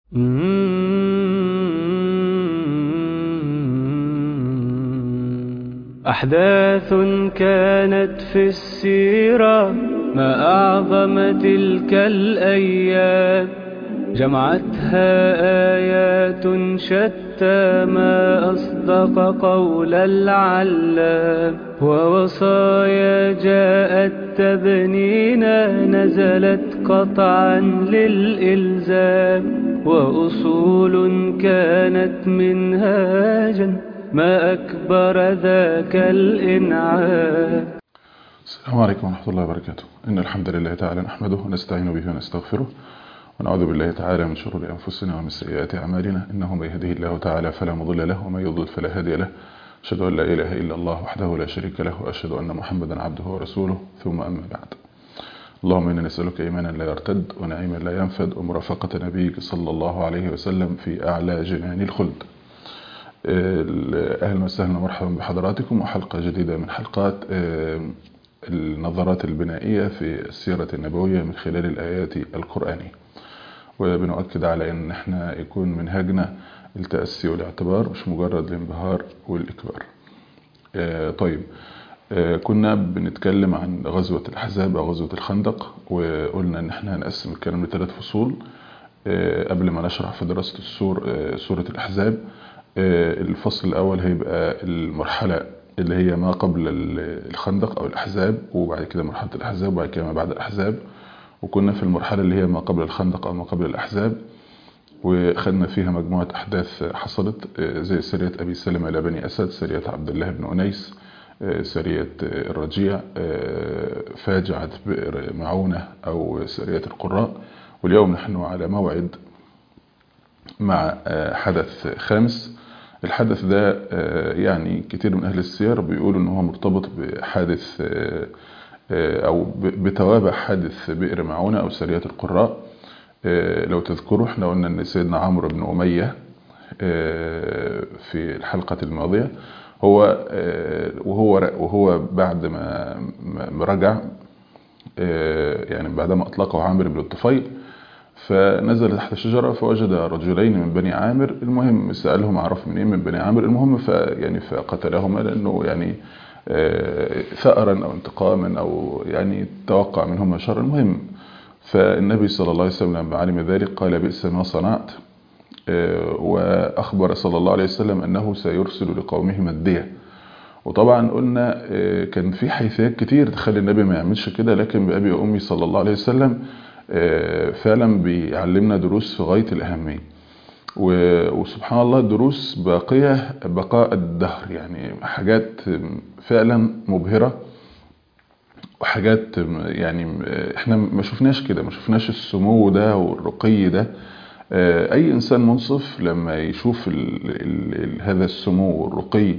أحداث كانت في السيرة ما أعظم تلك الأيام جمعتها آيات شتى ما أصدق قول العلام ووصايا جاءت تبنينا نزلت قطعا للإلزام وأصول كانت منهاجا ما أكبر ذاك الإنعام السلام عليكم ورحمة الله وبركاته إن الحمد لله تعالى نحمده ونستعين به ونستغفره ونعوذ بالله تعالى من شرور أنفسنا ومن سيئات أعمالنا إنه من يهده الله تعالى فلا مضل له ومن يضلل فلا هادي له أشهد أن لا إله إلا الله وحده لا شريك له وأشهد أن محمدا عبده ورسوله ثم أما بعد اللهم إنا نسألك إيمانا لا يرتد ونعيما لا ينفد ومرافقة نبيك صلى الله عليه وسلم في أعلى جنان الخلد أهلا وسهلا ومرحبا بحضراتكم وحلقة جديدة من حلقات النظرات البنائية في السيرة النبوية من خلال الآيات القرآنية وبنؤكد على أن احنا يكون منهجنا التأسي والاعتبار مش مجرد الانبهار والإكبار طيب كنا بنتكلم عن غزوة الأحزاب أو غزوة الخندق وقلنا أن احنا هنقسم الكلام لثلاث فصول قبل ما نشرح في دراسة السور سورة الأحزاب الفصل الأول هيبقى المرحلة اللي هي ما قبل الخندق أو الأحزاب وبعد كده مرحلة الأحزاب وبعد كده ما بعد الأحزاب وكنا في المرحلة اللي هي ما قبل الخندق أو ما قبل الأحزاب وخدنا فيها مجموعة أحداث حصلت زي سرية أبي سلمة إلى بني أسد سرية عبد الله بن أنيس سرية الرجيع فاجعة بئر معونة أو سرية القراء واليوم نحن على موعد مع حدث خامس الحدث ده يعني كتير من أهل السير بيقولوا إن هو مرتبط بحادث أو بتوابع حادث بئر معونة أو سرية القراء لو تذكروا احنا قلنا إن سيدنا عمرو بن أمية في الحلقة الماضية هو وهو وهو بعد ما رجع يعني بعدما أطلقه عامر بن الطفيل فنزل تحت شجرة فوجد رجلين من بني عامر المهم سألهم عرف من ايه من بني عامر المهم ف يعني فقتلهما لأنه يعني ثأرا أو انتقاما أو يعني توقع منهما شر المهم فالنبي صلى الله عليه وسلم لما علم ذلك قال بئس ما صنعت وأخبر صلى الله عليه وسلم أنه سيرسل لقومه الدية وطبعا قلنا كان في حيثيات كتير تخلي النبي ما يعملش كده لكن بأبي وأمي صلى الله عليه وسلم فعلا بيعلمنا دروس في غاية الأهمية وسبحان الله دروس باقية بقاء الدهر يعني حاجات فعلا مبهرة وحاجات يعني احنا ما شفناش كده ما شفناش السمو ده والرقي ده اي انسان منصف لما يشوف ال ال ال هذا السمو والرقي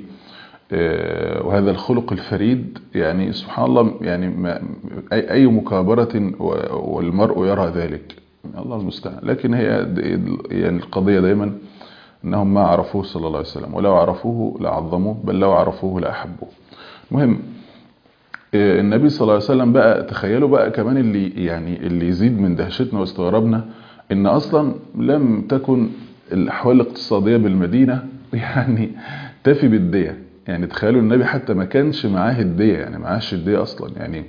وهذا الخلق الفريد يعني سبحان الله يعني ما أي مكابرة والمرء يرى ذلك الله المستعان لكن هي يعني القضية دايما أنهم ما عرفوه صلى الله عليه وسلم ولو عرفوه لعظموه بل لو عرفوه لأحبوه المهم النبي صلى الله عليه وسلم بقى تخيلوا بقى كمان اللي يعني اللي يزيد من دهشتنا واستغرابنا ان اصلا لم تكن الاحوال الاقتصاديه بالمدينه يعني تفي بالديه يعني تخيلوا النبي حتى ما كانش معاه الدية يعني معاش الدية أصلا يعني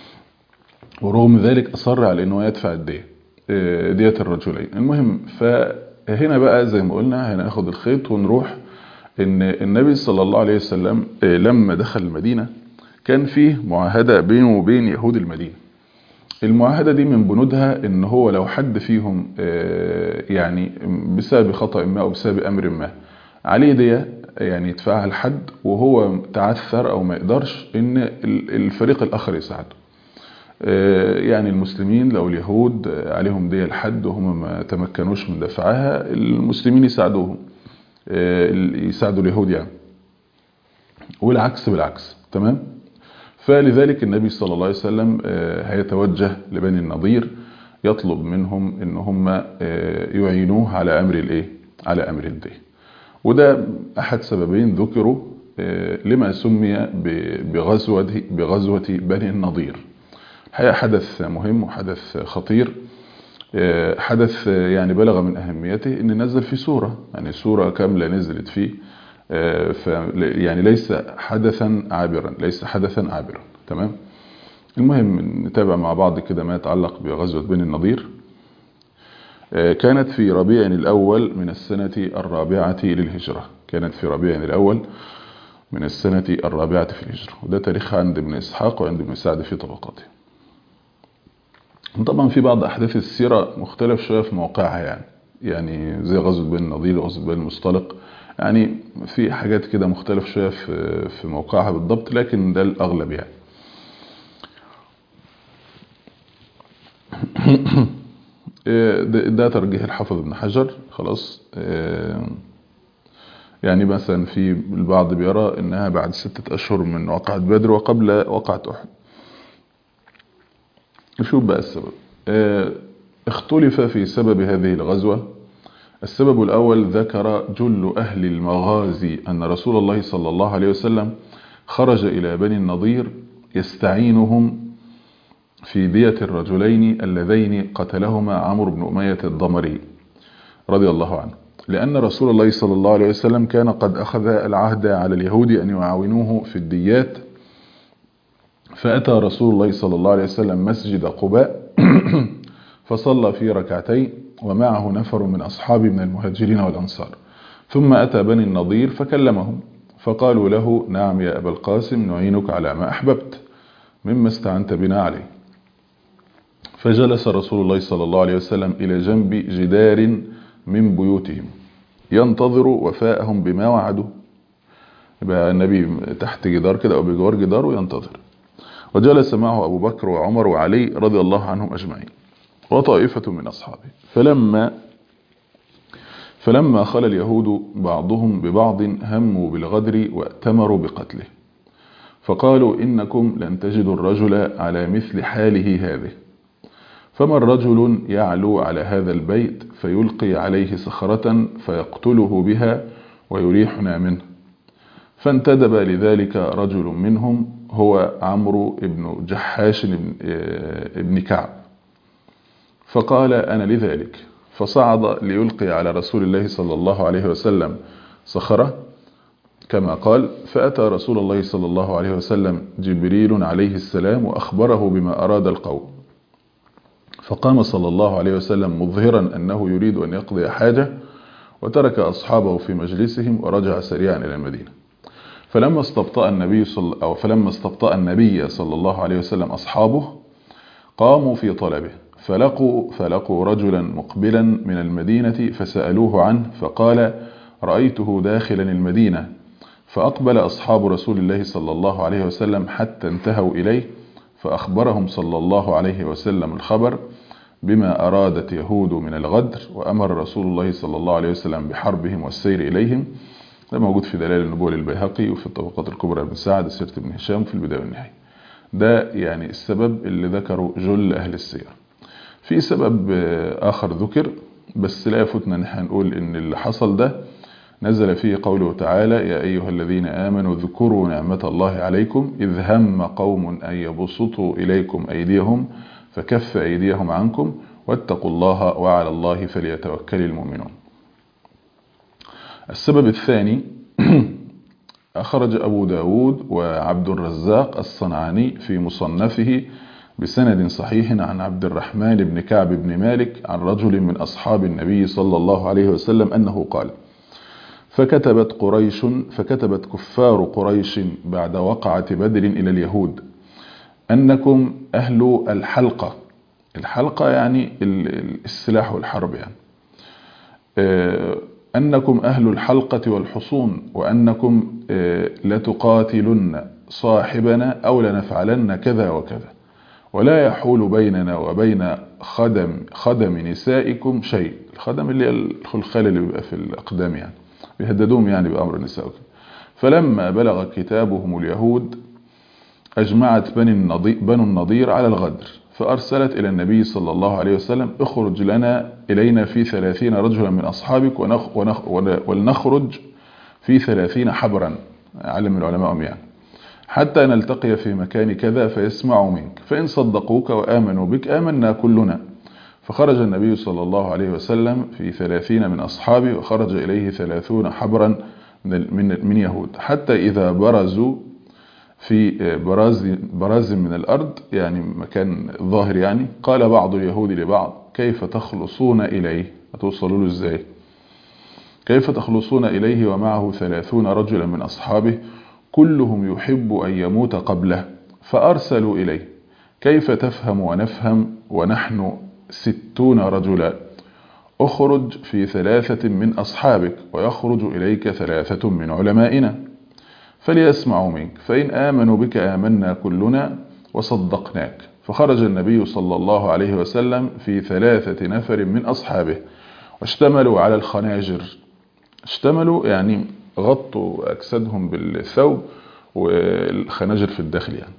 ورغم ذلك أصر على أنه يدفع الدية دية الرجلين المهم فهنا بقى زي ما قلنا هناخد الخيط ونروح ان النبي صلى الله عليه وسلم لما دخل المدينة كان فيه معاهدة بينه وبين يهود المدينة المعاهدة دي من بنودها ان هو لو حد فيهم يعني بسبب خطأ ما او بسبب امر ما عليه دية يعني يدفعها لحد وهو تعثر او ما يقدرش ان الفريق الاخر يساعده يعني المسلمين لو اليهود عليهم دية لحد وهم ما تمكنوش من دفعها المسلمين يساعدوهم يساعدوا اليهود يعني والعكس بالعكس تمام فلذلك النبي صلى الله عليه وسلم هيتوجه لبني النضير يطلب منهم ان هم يعينوه على امر الايه على امر الدين وده أحد سببين ذكروا لما سمي بغزوة, بغزوة بني النضير الحقيقة حدث مهم وحدث خطير حدث يعني بلغ من أهميته إن نزل في سورة يعني سورة كاملة نزلت فيه ف يعني ليس حدثا عابرا ليس حدثا عابرا تمام المهم نتابع مع بعض كده ما يتعلق بغزوة بني النضير كانت في ربيع الأول من السنة الرابعة للهجرة كانت في ربيع الأول من السنة الرابعة في الهجرة وده تاريخ عند ابن إسحاق وعند ابن سعد في طبقاته طبعا في بعض أحداث السيرة مختلف شوية في موقعها يعني يعني زي غزوة بني النضير وغزوة بني المصطلق يعني في حاجات كده مختلف شوية في في موقعها بالضبط لكن ده الأغلب يعني ده ترجيح الحافظ ابن حجر خلاص يعني مثلا في البعض بيرى انها بعد ستة اشهر من وقعة بدر وقبل وقعة احد نشوف بقى السبب اختلف في سبب هذه الغزوة السبب الأول ذكر جل أهل المغازي أن رسول الله صلى الله عليه وسلم خرج إلى بني النضير يستعينهم في دية الرجلين اللذين قتلهما عمرو بن أمية الضمري رضي الله عنه لأن رسول الله صلى الله عليه وسلم كان قد أخذ العهد على اليهود أن يعاونوه في الديات فأتى رسول الله صلى الله عليه وسلم مسجد قباء فصلى في ركعتين ومعه نفر من أصحابه من المهاجرين والأنصار ثم أتى بني النضير فكلمهم فقالوا له نعم يا أبا القاسم نعينك على ما أحببت مما استعنت بنا عليه فجلس رسول الله صلى الله عليه وسلم إلى جنب جدار من بيوتهم ينتظر وفاءهم بما وعدوا يبقى النبي تحت جدار كده أو بجوار جدار وينتظر وجلس معه أبو بكر وعمر وعلي رضي الله عنهم أجمعين وطائفة من أصحابه فلما فلما خل اليهود بعضهم ببعض هموا بالغدر واتمروا بقتله فقالوا إنكم لن تجدوا الرجل على مثل حاله هذه فمن رجل يعلو على هذا البيت فيلقي عليه صخرة فيقتله بها ويريحنا منه فانتدب لذلك رجل منهم هو عمرو بن جحاش بن كعب فقال أنا لذلك فصعد ليلقي على رسول الله صلى الله عليه وسلم صخرة كما قال فأتى رسول الله صلى الله عليه وسلم جبريل عليه السلام وأخبره بما أراد القوم فقام صلى الله عليه وسلم مظهرا أنه يريد أن يقضي حاجة وترك أصحابه في مجلسهم ورجع سريعا إلى المدينة فلما استبطأ النبي صلى أو فلما استبطأ النبي صلى الله عليه وسلم أصحابه قاموا في طلبه فلقوا فلقوا رجلا مقبلا من المدينة فسألوه عنه فقال رأيته داخلا المدينة فأقبل أصحاب رسول الله صلى الله عليه وسلم حتى انتهوا إليه فأخبرهم صلى الله عليه وسلم الخبر بما أرادت يهود من الغدر وأمر رسول الله صلى الله عليه وسلم بحربهم والسير إليهم ده موجود في دلائل النبوة للبيهقي وفي الطبقات الكبرى بن سعد سيرة ابن هشام في البداية والنهاية ده يعني السبب اللي ذكره جل أهل السير في سبب آخر ذكر بس لا يفوتنا ان احنا نقول ان اللي حصل ده نزل فيه قوله تعالى يا أيها الذين آمنوا اذكروا نعمة الله عليكم إذ هم قوم أن يبسطوا إليكم أيديهم فكف أيديهم عنكم واتقوا الله وعلى الله فليتوكل المؤمنون السبب الثاني أخرج أبو داود وعبد الرزاق الصنعاني في مصنفه بسند صحيح عن عبد الرحمن بن كعب بن مالك عن رجل من أصحاب النبي صلى الله عليه وسلم أنه قال فكتبت قريش فكتبت كفار قريش بعد وقعة بدر إلى اليهود أنكم أهل الحلقة الحلقة يعني السلاح والحرب يعني أنكم أهل الحلقة والحصون وأنكم لتقاتلن صاحبنا أو لنفعلن كذا وكذا ولا يحول بيننا وبين خدم خدم نسائكم شيء الخدم اللي هي الخلخال اللي بيبقى في الأقدام يعني بيهددوهم يعني بأمر النساء وكذا فلما بلغ كتابهم اليهود أجمعت بني النضير, بنو النضير على الغدر فأرسلت إلى النبي صلى الله عليه وسلم اخرج لنا إلينا في ثلاثين رجلا من أصحابك ونخ ونخ ولنخرج في ثلاثين حبرا علم العلماء يعني حتى نلتقي في مكان كذا فيسمعوا منك فإن صدقوك وآمنوا بك آمنا كلنا فخرج النبي صلى الله عليه وسلم في ثلاثين من أصحابه وخرج إليه ثلاثون حبرا من, من يهود حتى إذا برزوا في براز, براز من الأرض يعني مكان ظاهر يعني قال بعض اليهود لبعض كيف تخلصون إليه هتوصلوا له إزاي كيف تخلصون إليه ومعه ثلاثون رجلا من أصحابه كلهم يحب أن يموت قبله فأرسلوا إليه كيف تفهم ونفهم ونحن ستون رجلا اخرج في ثلاثة من أصحابك ويخرج إليك ثلاثة من علمائنا فليسمعوا منك فإن آمنوا بك آمنا كلنا وصدقناك فخرج النبي صلى الله عليه وسلم في ثلاثة نفر من أصحابه واشتملوا على الخناجر اشتملوا يعني غطوا أجسادهم بالثوب والخناجر في الداخل يعني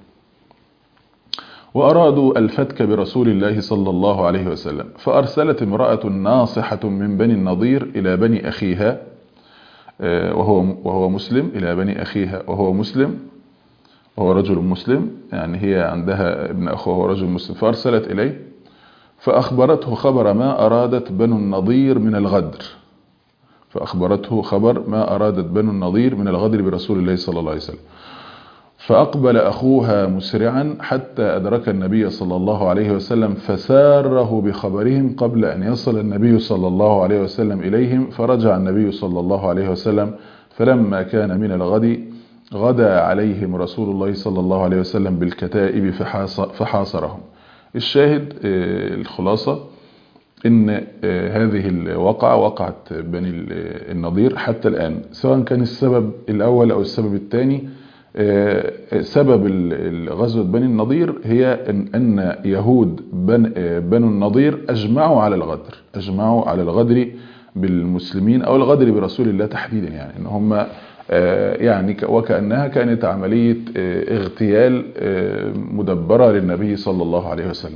وأرادوا الفتك برسول الله صلى الله عليه وسلم فأرسلت امرأة ناصحة من بني النضير إلى بني أخيها وهو وهو مسلم إلى بني أخيها وهو مسلم وهو رجل مسلم يعني هي عندها ابن أخوه وهو رجل مسلم فأرسلت إليه فأخبرته خبر ما أرادت بنو النضير من الغدر فأخبرته خبر ما أرادت بنو النضير من الغدر برسول الله صلى الله عليه وسلم فأقبل أخوها مسرعا حتى أدرك النبي صلى الله عليه وسلم فساره بخبرهم قبل أن يصل النبي صلى الله عليه وسلم إليهم فرجع النبي صلى الله عليه وسلم فلما كان من الغد غدا عليهم رسول الله صلى الله عليه وسلم بالكتائب فحاصرهم الشاهد الخلاصة ان هذه الواقعة وقعت بني النضير حتى الآن سواء كان السبب الأول أو السبب الثاني سبب غزوة بني النضير هي أن يهود بنو النضير أجمعوا على الغدر أجمعوا على الغدر بالمسلمين أو الغدر برسول الله تحديدا يعني إن هم يعني وكأنها كانت عملية اغتيال مدبرة للنبي صلى الله عليه وسلم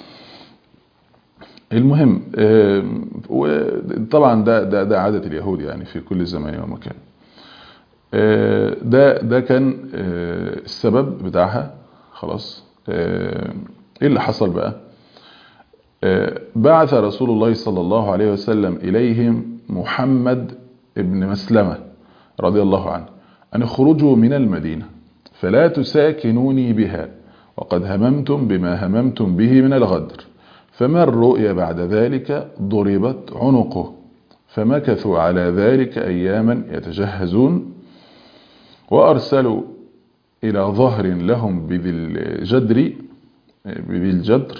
المهم طبعا ده, ده, ده عادة اليهود يعني في كل زمان ومكان ده ده كان السبب بتاعها خلاص ايه اللي حصل بقى بعث رسول الله صلى الله عليه وسلم إليهم محمد ابن مسلمة رضي الله عنه أن اخرجوا من المدينة فلا تساكنوني بها وقد هممتم بما هممتم به من الغدر فما الرؤيا بعد ذلك ضربت عنقه فمكثوا على ذلك أياما يتجهزون وأرسلوا إلى ظهر لهم بذي الجدر بذي الجدر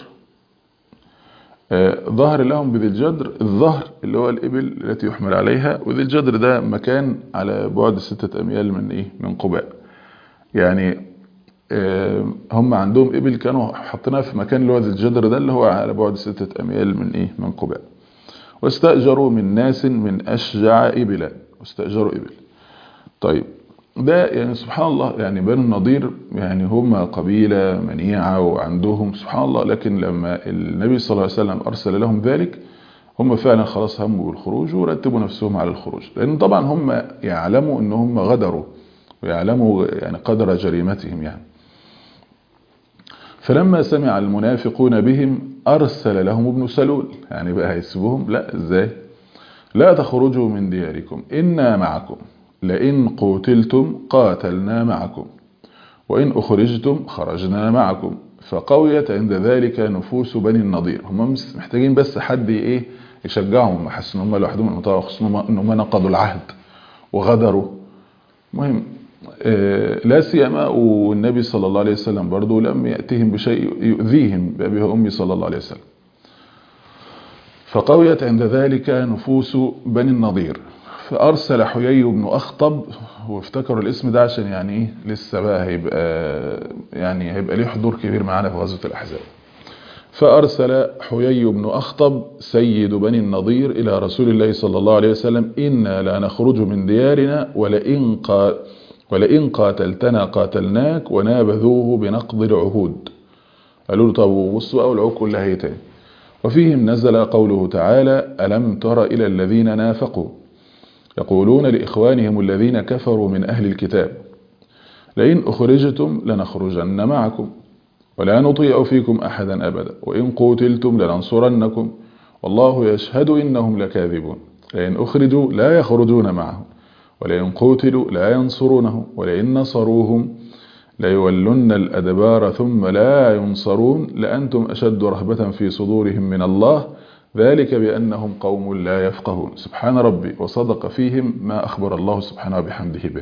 ظهر لهم بذي الجدر الظهر اللي هو الإبل التي يحمل عليها وذي الجدر ده مكان على بعد ستة أميال من إيه من قباء يعني هم عندهم إبل كانوا حاطينها في مكان اللي هو ذي الجدر ده اللي هو على بعد ستة أميال من إيه من قباء واستأجروا من ناس من أشجع إبلا واستأجروا إبل طيب ده يعني سبحان الله يعني بنو النضير يعني هم قبيلة منيعة وعندهم سبحان الله لكن لما النبي صلى الله عليه وسلم أرسل لهم ذلك هم فعلا خلاص هموا بالخروج ورتبوا نفسهم على الخروج لأن طبعا هم يعلموا ان هم غدروا ويعلموا يعني قدر جريمتهم يعني فلما سمع المنافقون بهم أرسل لهم ابن سلول يعني بقى هيسيبوهم لا ازاي لا تخرجوا من دياركم إنا معكم لئن قتلتم قاتلنا معكم وإن أخرجتم خرجنا معكم فقويت عند ذلك نفوس بني النضير هم محتاجين بس حد ايه يشجعهم حس ان هم لوحدهم المطاوع خصوصا ان هم نقضوا العهد وغدروا مهم لا سيما والنبي صلى الله عليه وسلم برضه لم يأتهم بشيء يؤذيهم بأبي وأمي صلى الله عليه وسلم فقويت عند ذلك نفوس بني النضير فأرسل حيي بن أخطب وافتكروا الاسم ده عشان يعني ايه لسه بقى هيبقى يعني هيبقى ليه حضور كبير معانا في غزوة الأحزاب فأرسل حيي بن أخطب سيد بني النضير إلى رسول الله صلى الله عليه وسلم إنا لا نخرج من ديارنا ولئن, قا ولئن قاتلتنا قاتلناك ونابذوه بنقض العهود قالوا له طب بصوا أول العهود كلها هي تاني وفيهم نزل قوله تعالى ألم تر إلى الذين نافقوا يقولون لإخوانهم الذين كفروا من أهل الكتاب لئن أخرجتم لنخرجن معكم ولا نطيع فيكم أحدا أبدا وإن قتلتم لننصرنكم والله يشهد إنهم لكاذبون لئن أخرجوا لا يخرجون معهم ولئن قوتلوا لا ينصرونه ولئن نصروهم ليولن الأدبار ثم لا ينصرون لأنتم أشد رهبة في صدورهم من الله ذلك بأنهم قوم لا يفقهون سبحان ربي وصدق فيهم ما أخبر الله سبحانه بحمده به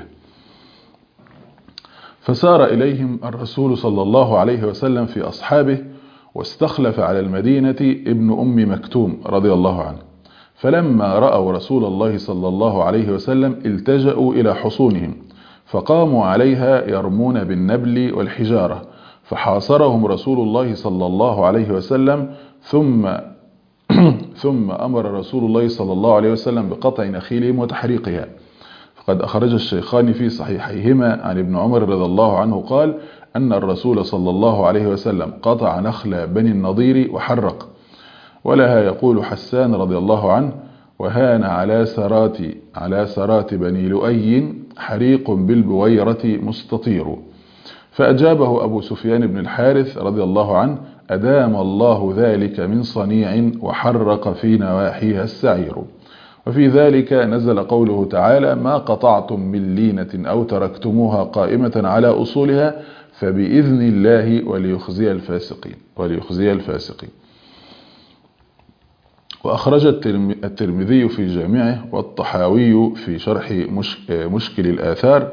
فسار إليهم الرسول صلى الله عليه وسلم في أصحابه واستخلف على المدينة ابن أم مكتوم رضي الله عنه فلما رأوا رسول الله صلى الله عليه وسلم التجأوا إلى حصونهم فقاموا عليها يرمون بالنبل والحجارة فحاصرهم رسول الله صلى الله عليه وسلم ثم ثم أمر رسول الله صلى الله عليه وسلم بقطع نخيلهم وتحريقها فقد أخرج الشيخان في صحيحيهما عن ابن عمر رضي الله عنه قال أن الرسول صلى الله عليه وسلم قطع نخل بني النضير وحرق ولها يقول حسان رضي الله عنه وهان على سرات على سرات بني لؤي حريق بالبويرة مستطير فأجابه أبو سفيان بن الحارث رضي الله عنه أدام الله ذلك من صنيع وحرق في نواحيها السعير وفي ذلك نزل قوله تعالى ما قطعتم من لينة أو تركتموها قائمة على أصولها فبإذن الله وليخزي الفاسقين وليخزي الفاسقين وأخرج الترمذي في جامعه والطحاوي في شرح مشكل الآثار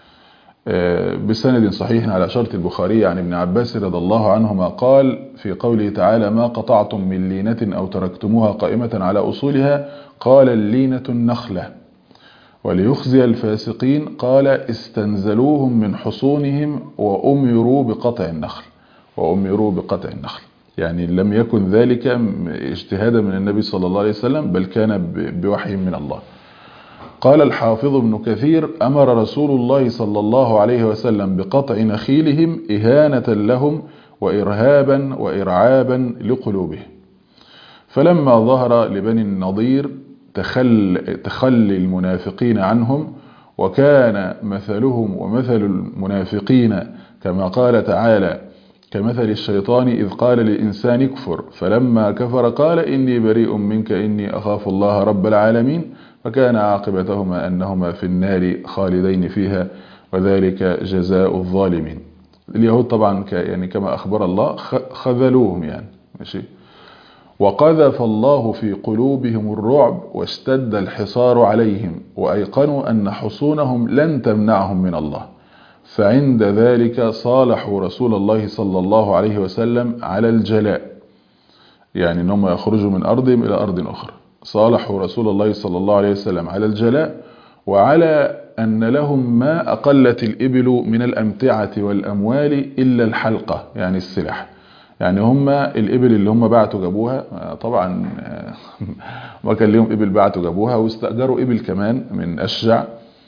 بسند صحيح على شرط البخاري عن ابن عباس رضي الله عنهما قال في قوله تعالى ما قطعتم من لينة أو تركتموها قائمة على أصولها قال اللينة النخلة وليخزي الفاسقين قال استنزلوهم من حصونهم وأمروا بقطع النخل وأمروا بقطع النخل يعني لم يكن ذلك اجتهادا من النبي صلى الله عليه وسلم بل كان بوحي من الله قال الحافظ ابن كثير أمر رسول الله صلى الله عليه وسلم بقطع نخيلهم إهانة لهم وإرهابا وإرعابا لقلوبهم فلما ظهر لبني النضير تخل تخلي المنافقين عنهم وكان مثلهم ومثل المنافقين كما قال تعالى كمثل الشيطان إذ قال للإنسان اكفر فلما كفر قال إني بريء منك إني أخاف الله رب العالمين فكان عاقبتهما أنهما في النار خالدين فيها وذلك جزاء الظالمين اليهود طبعا يعني كما أخبر الله خذلوهم يعني ماشي وقذف الله في قلوبهم الرعب واشتد الحصار عليهم وأيقنوا أن حصونهم لن تمنعهم من الله فعند ذلك صالحوا رسول الله صلى الله عليه وسلم على الجلاء يعني أنهم يخرجوا من أرضهم إلى أرض أخرى صالحوا رسول الله صلى الله عليه وسلم على الجلاء وعلى أن لهم ما أقلت الإبل من الأمتعة والأموال إلا الحلقة يعني السلاح يعني هم الإبل اللي هم بعتوا جابوها طبعا ما كان لهم إبل بعتوا جابوها واستأجروا إبل كمان من أشجع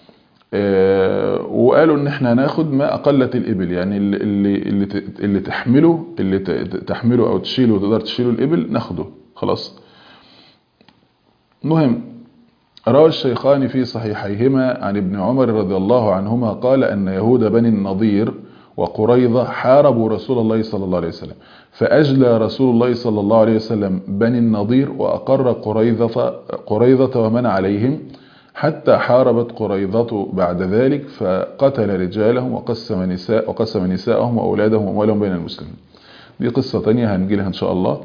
وقالوا ان احنا هناخد ما اقلت الابل يعني اللي اللي اللي تحمله اللي تحمله او تشيله وتقدر تشيله الابل ناخده خلاص مهم روى الشيخان في صحيحيهما عن ابن عمر رضي الله عنهما قال ان يهود بني النضير وقريظة حاربوا رسول الله صلى الله عليه وسلم فأجلى رسول الله صلى الله عليه وسلم بني النضير وأقر قريظة, قريظة ومن عليهم حتى حاربت قريظة بعد ذلك فقتل رجالهم وقسم نساء وقسم نساءهم وأولادهم وأموالهم بين المسلمين دي قصة تانية هنجيلها إن شاء الله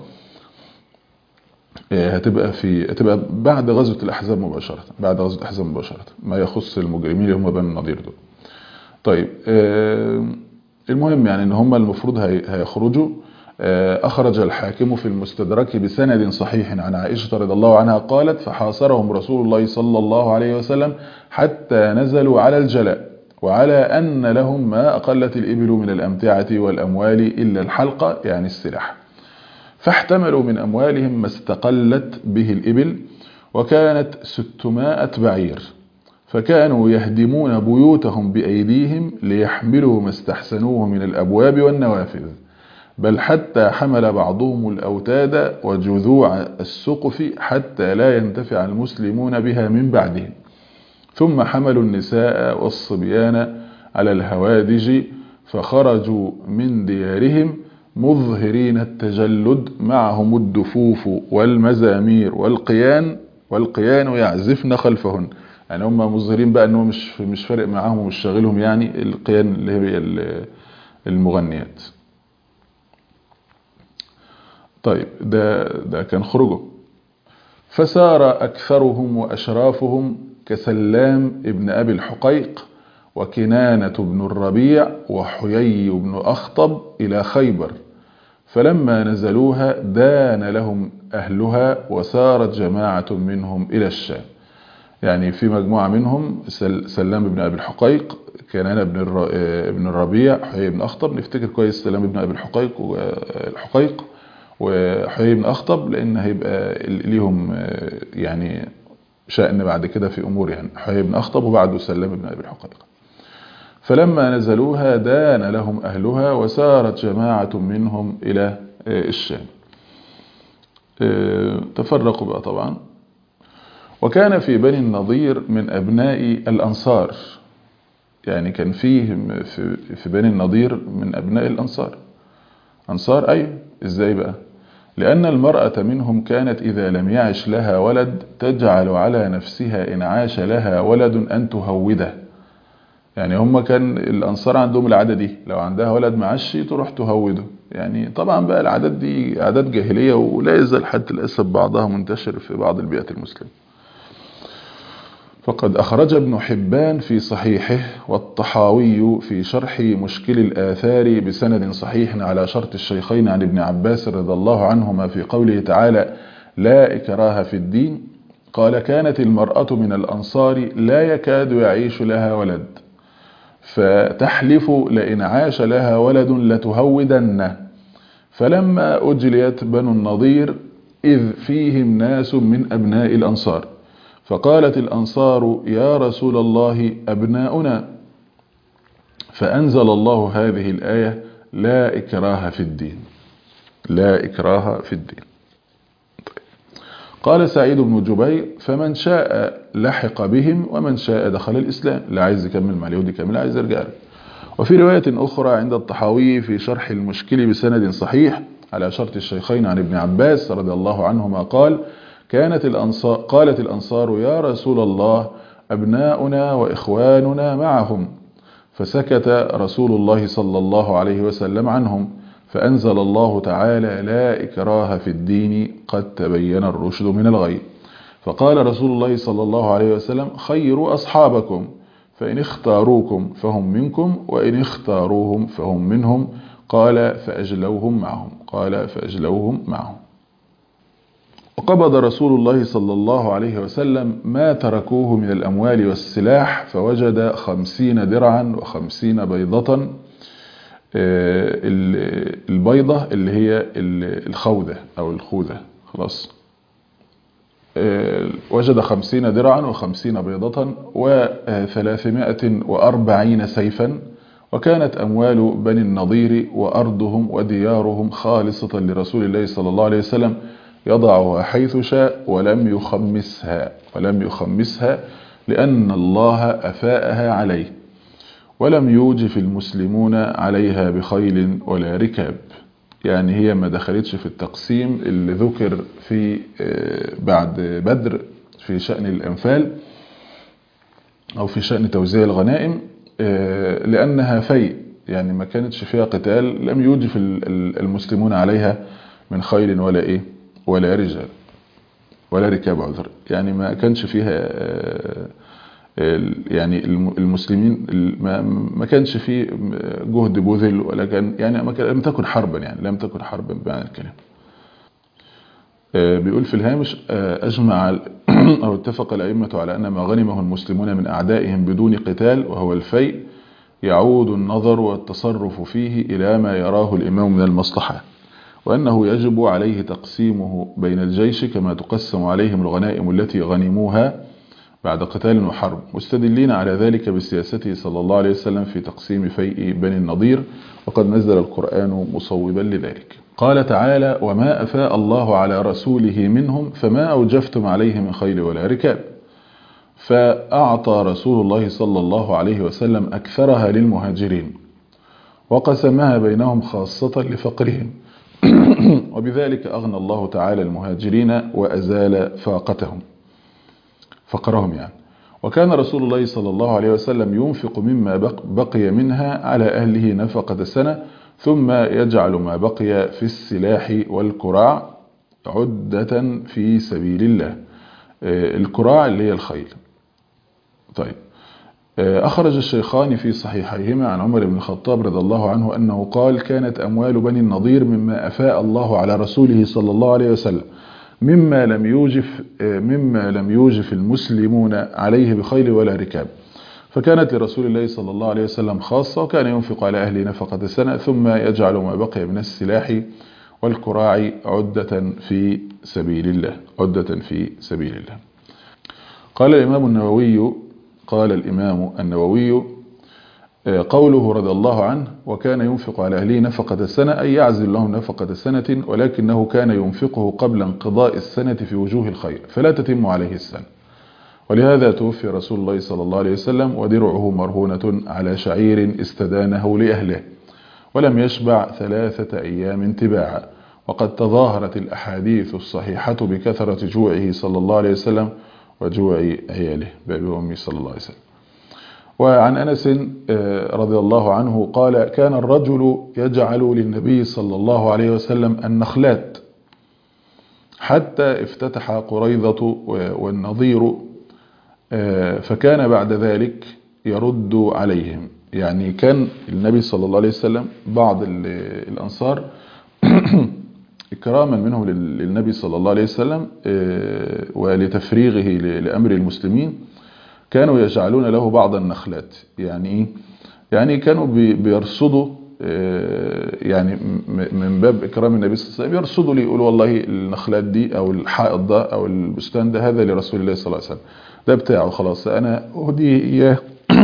هتبقى في هتبقى بعد غزوة الأحزاب مباشرة بعد غزوة الأحزاب مباشرة ما يخص المجرمين اللي هم بني النضير دول طيب المهم يعني ان هم المفروض هيخرجوا أخرج الحاكم في المستدرك بسند صحيح عن عائشة رضي الله عنها قالت فحاصرهم رسول الله صلى الله عليه وسلم حتى نزلوا على الجلاء وعلى أن لهم ما أقلت الإبل من الأمتعة والأموال إلا الحلقة يعني السلاح فاحتملوا من أموالهم ما استقلت به الإبل وكانت ستمائة بعير فكانوا يهدمون بيوتهم بأيديهم ليحملوا ما استحسنوه من الأبواب والنوافذ بل حتى حمل بعضهم الأوتاد وجذوع السقف حتى لا ينتفع المسلمون بها من بعدهم ثم حملوا النساء والصبيان على الهوادج فخرجوا من ديارهم مظهرين التجلد معهم الدفوف والمزامير والقيان والقيان يعزفن خلفهن يعني هم مظهرين بقى انه مش مش فارق معاهم ومش شاغلهم يعني القيان اللي هي المغنيات طيب ده ده كان خروجه فسار أكثرهم وأشرافهم كسلام ابن أبي الحقيق وكنانة بن الربيع وحيي بن أخطب إلى خيبر فلما نزلوها دان لهم أهلها وسارت جماعة منهم إلى الشام يعني في مجموعة منهم سلام بن أبي الحقيق كنانة بن الربيع حيي بن أخطب نفتكر كويس سلام بن أبي الحقيق والحقيق وحيي بن أخطب لأن هيبقى ليهم يعني شأن بعد كده في أمور يعني حيي بن أخطب وبعده سلام بن أبي الحقيق فلما نزلوها دان لهم أهلها وسارت جماعة منهم إلى الشام تفرقوا بقى طبعا وكان في بني النضير من أبناء الأنصار يعني كان فيه في بني النضير من أبناء الأنصار أنصار أي إزاي بقى لأن المرأة منهم كانت إذا لم يعش لها ولد تجعل على نفسها إن عاش لها ولد أن تهوده يعني هم كان الأنصار عندهم العادة دي لو عندها ولد معش تروح تهوده يعني طبعا بقى العادات دي عادات جاهلية ولا يزال حتى الأسف بعضها منتشر في بعض البيئات المسلمة فقد أخرج ابن حبان في صحيحه والطحاوي في شرح مشكل الآثار بسند صحيح على شرط الشيخين عن ابن عباس رضي الله عنهما في قوله تعالى لا إكراه في الدين قال كانت المرأة من الأنصار لا يكاد يعيش لها ولد فتحلف لئن عاش لها ولد لتهودن فلما أجليت بنو النضير إذ فيهم ناس من أبناء الأنصار فقالت الأنصار يا رسول الله أبناؤنا فأنزل الله هذه الآية لا إكراه في الدين لا إكراه في الدين قال سعيد بن جبير فمن شاء لحق بهم ومن شاء دخل الإسلام لا عايز يكمل مع اليهود يكمل عايز يرجع له وفي رواية أخرى عند الطحاوي في شرح المشكل بسند صحيح على شرط الشيخين عن ابن عباس رضي الله عنهما قال كانت الأنصار قالت الأنصار يا رسول الله أبناؤنا وإخواننا معهم فسكت رسول الله صلى الله عليه وسلم عنهم فأنزل الله تعالى لا إكراه في الدين قد تبين الرشد من الغي فقال رسول الله صلى الله عليه وسلم خير أصحابكم فإن اختاروكم فهم منكم وإن اختاروهم فهم منهم قال فأجلوهم معهم قال فأجلوهم معهم وقبض رسول الله صلى الله عليه وسلم ما تركوه من الأموال والسلاح فوجد خمسين درعا وخمسين بيضة البيضة اللي هي الخوذة أو الخوذة خلاص وجد خمسين درعا وخمسين بيضة وثلاثمائة وأربعين سيفا وكانت أموال بني النضير وأرضهم وديارهم خالصة لرسول الله صلى الله عليه وسلم يضعها حيث شاء ولم يخمسها ولم يخمسها لأن الله أفاءها عليه ولم يوجف المسلمون عليها بخيل ولا ركاب يعني هي ما دخلتش في التقسيم اللي ذكر في بعد بدر في شأن الأنفال أو في شأن توزيع الغنائم لأنها في يعني ما كانتش فيها قتال لم يوجف المسلمون عليها من خيل ولا إيه ولا رجال ولا ركاب عذر يعني ما كانش فيها يعني المسلمين ما كانش فيه جهد بذل ولا كان يعني ما كان لم تكن حربا يعني لم تكن حربا بمعنى الكلام بيقول في الهامش أجمع أو اتفق الأئمة على أن ما غنمه المسلمون من أعدائهم بدون قتال وهو الفيء يعود النظر والتصرف فيه إلى ما يراه الإمام من المصلحة وأنه يجب عليه تقسيمه بين الجيش كما تقسم عليهم الغنائم التي غنموها بعد قتال وحرب مستدلين على ذلك بسياسته صلى الله عليه وسلم في تقسيم فيء بني النضير وقد نزل القرآن مصوبا لذلك قال تعالى وما أفاء الله على رسوله منهم فما أوجفتم عليه من خيل ولا ركاب فأعطى رسول الله صلى الله عليه وسلم أكثرها للمهاجرين وقسمها بينهم خاصة لفقرهم وبذلك أغنى الله تعالى المهاجرين وأزال فاقتهم فقرهم يعني وكان رسول الله صلى الله عليه وسلم ينفق مما بقي منها على أهله نفقة سنة ثم يجعل ما بقي في السلاح والكراع عدة في سبيل الله الكراع اللي هي الخيل طيب أخرج الشيخان في صحيحيهما عن عمر بن الخطاب رضي الله عنه أنه قال كانت أموال بني النضير مما أفاء الله على رسوله صلى الله عليه وسلم مما لم يوجف مما لم يوجف المسلمون عليه بخيل ولا ركاب فكانت لرسول الله صلى الله عليه وسلم خاصة وكان ينفق على أهله نفقة سنة ثم يجعل ما بقي من السلاح والكراع عدة في سبيل الله عدة في سبيل الله قال الإمام النووي قال الإمام النووي قوله رضي الله عنه وكان ينفق على أهله نفقة السنة أي يعزل لهم نفقة سنة ولكنه كان ينفقه قبل انقضاء السنة في وجوه الخير فلا تتم عليه السنة ولهذا توفي رسول الله صلى الله عليه وسلم ودرعه مرهونة على شعير استدانه لأهله ولم يشبع ثلاثة أيام تباعا وقد تظاهرت الأحاديث الصحيحة بكثرة جوعه صلى الله عليه وسلم وجوع عياله بأبي وأمي صلى الله عليه وسلم وعن أنس رضي الله عنه قال كان الرجل يجعل للنبي صلى الله عليه وسلم النخلات حتى افتتح قريضة والنظير فكان بعد ذلك يرد عليهم يعني كان النبي صلى الله عليه وسلم بعض الأنصار إكراما منه للنبي صلى الله عليه وسلم ولتفريغه لأمر المسلمين كانوا يجعلون له بعض النخلات يعني ايه يعني كانوا بيرصدوا يعني من باب إكرام النبي صلى الله عليه وسلم يرصدوا لي يقولوا والله النخلات دي أو الحائط ده أو البستان ده هذا لرسول الله صلى الله عليه وسلم ده بتاعه خلاص أنا أهدي إياه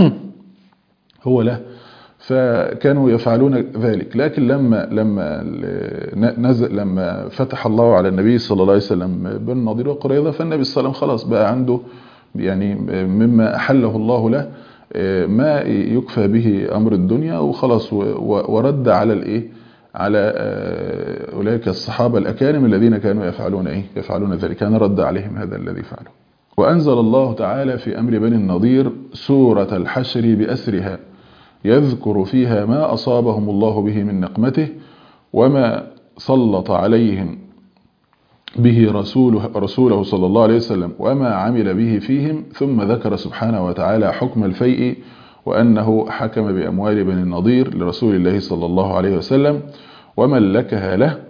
هو له فكانوا يفعلون ذلك لكن لما لما نزل لما فتح الله على النبي صلى الله عليه وسلم بن نضير وقريظة فالنبي صلى الله عليه وسلم خلاص بقى عنده يعني مما أحله الله له ما يكفى به أمر الدنيا وخلاص ورد على الإيه على أولئك الصحابة الأكارم الذين كانوا يفعلون إيه يفعلون ذلك كان رد عليهم هذا الذي فعله وأنزل الله تعالى في أمر بني النضير سورة الحشر بأسرها يذكر فيها ما أصابهم الله به من نقمته وما سلط عليهم به رسوله, رسوله صلى الله عليه وسلم وما عمل به فيهم ثم ذكر سبحانه وتعالى حكم الفيء وأنه حكم بأموال بني النضير لرسول الله صلى الله عليه وسلم وملكها له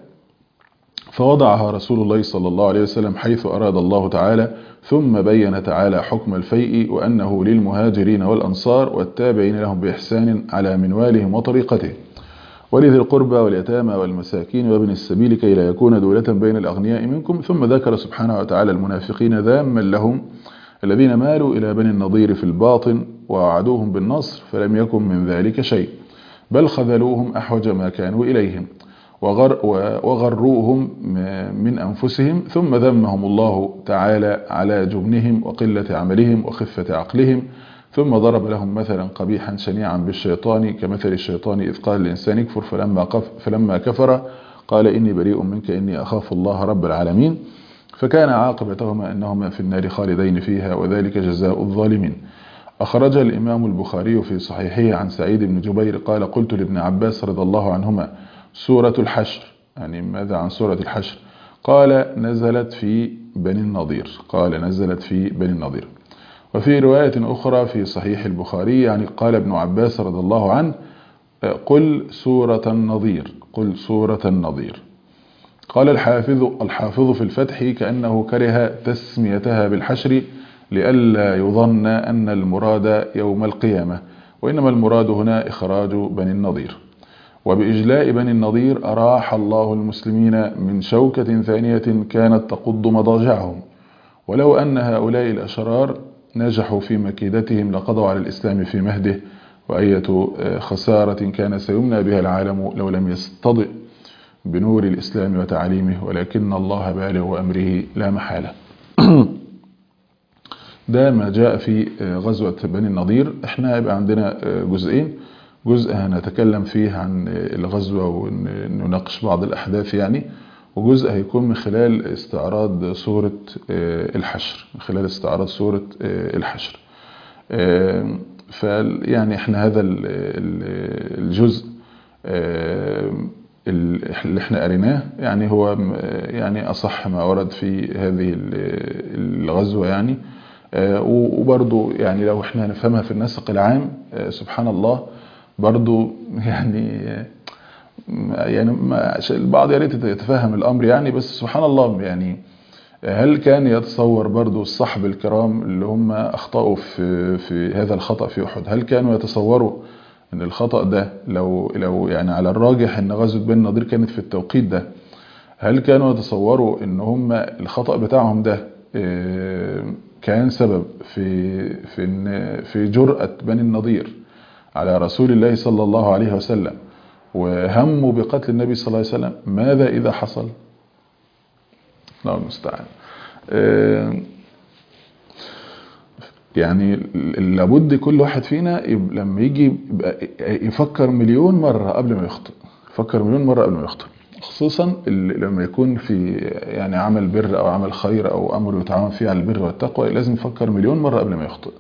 فوضعها رسول الله صلى الله عليه وسلم حيث أراد الله تعالى ثم بين تعالى حكم الفيء وأنه للمهاجرين والأنصار والتابعين لهم بإحسان على منوالهم وطريقته ولذي القربى واليتامى والمساكين وابن السبيل كي لا يكون دولة بين الأغنياء منكم ثم ذكر سبحانه وتعالى المنافقين ذاما لهم الذين مالوا إلى بني النضير في الباطن ووعدوهم بالنصر فلم يكن من ذلك شيء بل خذلوهم أحوج ما كانوا إليهم وغر وغروهم من أنفسهم ثم ذمهم الله تعالى على جبنهم وقلة عملهم وخفة عقلهم ثم ضرب لهم مثلا قبيحا شنيعا بالشيطان كمثل الشيطان إذ قال الإنسان اكفر فلما, قف فلما كفر قال إني بريء منك إني أخاف الله رب العالمين فكان عاقبتهما أنهما في النار خالدين فيها وذلك جزاء الظالمين أخرج الإمام البخاري في صحيحه عن سعيد بن جبير قال قلت لابن عباس رضي الله عنهما سورة الحشر يعني ماذا عن سورة الحشر قال نزلت في بني النضير قال نزلت في بني النضير وفي رواية أخرى في صحيح البخاري يعني قال ابن عباس رضي الله عنه قل سورة النظير قل سورة النظير قال الحافظ الحافظ في الفتح كأنه كره تسميتها بالحشر لئلا يظن أن المراد يوم القيامة وإنما المراد هنا إخراج بني النضير وبإجلاء بني النضير أراح الله المسلمين من شوكة ثانية كانت تقض مضاجعهم ولو أن هؤلاء الأشرار نجحوا في مكيدتهم لقضوا على الإسلام في مهده وأية خسارة كان سيمنى بها العالم لو لم يستضئ بنور الإسلام وتعليمه ولكن الله بالغ أمره لا محالة ده ما جاء في غزوة بني النضير احنا يبقى عندنا جزئين جزء هنتكلم فيه عن الغزوة ونناقش بعض الأحداث يعني وجزء هيكون من خلال استعراض سورة الحشر من خلال استعراض سورة الحشر فيعني احنا هذا الجزء اللي احنا قريناه يعني هو يعني أصح ما ورد في هذه الغزوة يعني وبرضو يعني لو احنا هنفهمها في النسق العام سبحان الله برضو يعني يعني البعض يا ريت يتفهم الامر يعني بس سبحان الله يعني هل كان يتصور برضو الصحب الكرام اللي هم اخطاوا في في هذا الخطا في احد هل كانوا يتصوروا ان الخطا ده لو لو يعني على الراجح ان غزوه بني النضير كانت في التوقيت ده هل كانوا يتصوروا ان هم الخطا بتاعهم ده كان سبب في في في جرأة بني النضير على رسول الله صلى الله عليه وسلم وهموا بقتل النبي صلى الله عليه وسلم ماذا إذا حصل الله المستعان يعني لابد كل واحد فينا لما يجي يفكر مليون مرة قبل ما يخطئ يفكر مليون مرة قبل ما يخطئ خصوصا لما يكون في يعني عمل بر او عمل خير او امر يتعاون فيه على البر والتقوى لازم يفكر مليون مرة قبل ما يخطئ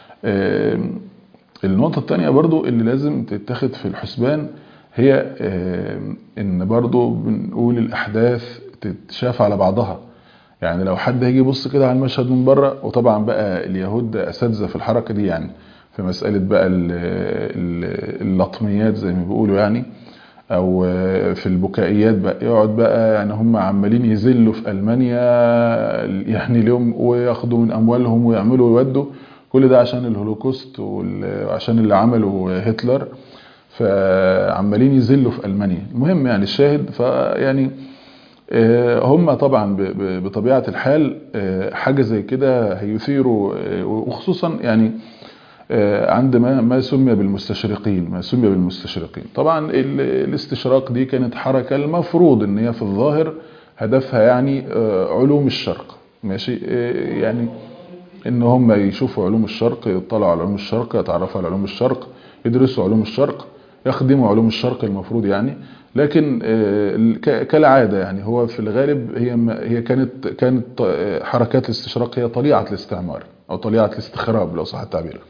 النقطة الثانية برضو اللي لازم تتخذ في الحسبان هي ان برضو بنقول الاحداث تتشاف على بعضها يعني لو حد هيجي يبص كده على المشهد من بره وطبعا بقى اليهود اساتذه في الحركه دي يعني في مساله بقى اللطميات زي ما بيقولوا يعني او في البكائيات بقى يقعد بقى يعني هم عمالين يذلوا في المانيا يعني اليوم وياخدوا من اموالهم ويعملوا ويودوا كل ده عشان الهولوكوست وعشان اللي عمله هتلر فعمالين يذلوا في المانيا المهم يعني الشاهد فيعني هم طبعا بطبيعه الحال حاجه زي كده هيثيروا وخصوصا يعني عند ما ما سمي بالمستشرقين ما سمي بالمستشرقين طبعا الاستشراق دي كانت حركه المفروض ان هي في الظاهر هدفها يعني علوم الشرق ماشي يعني ان هم يشوفوا علوم الشرق يطلعوا على علوم الشرق يتعرفوا على علوم الشرق يدرسوا علوم الشرق يخدموا علوم الشرق المفروض يعني لكن كالعاده يعني هو في الغالب هي هي كانت كانت حركات الاستشراق هي طليعه الاستعمار او طليعه الاستخراب لو صح التعبير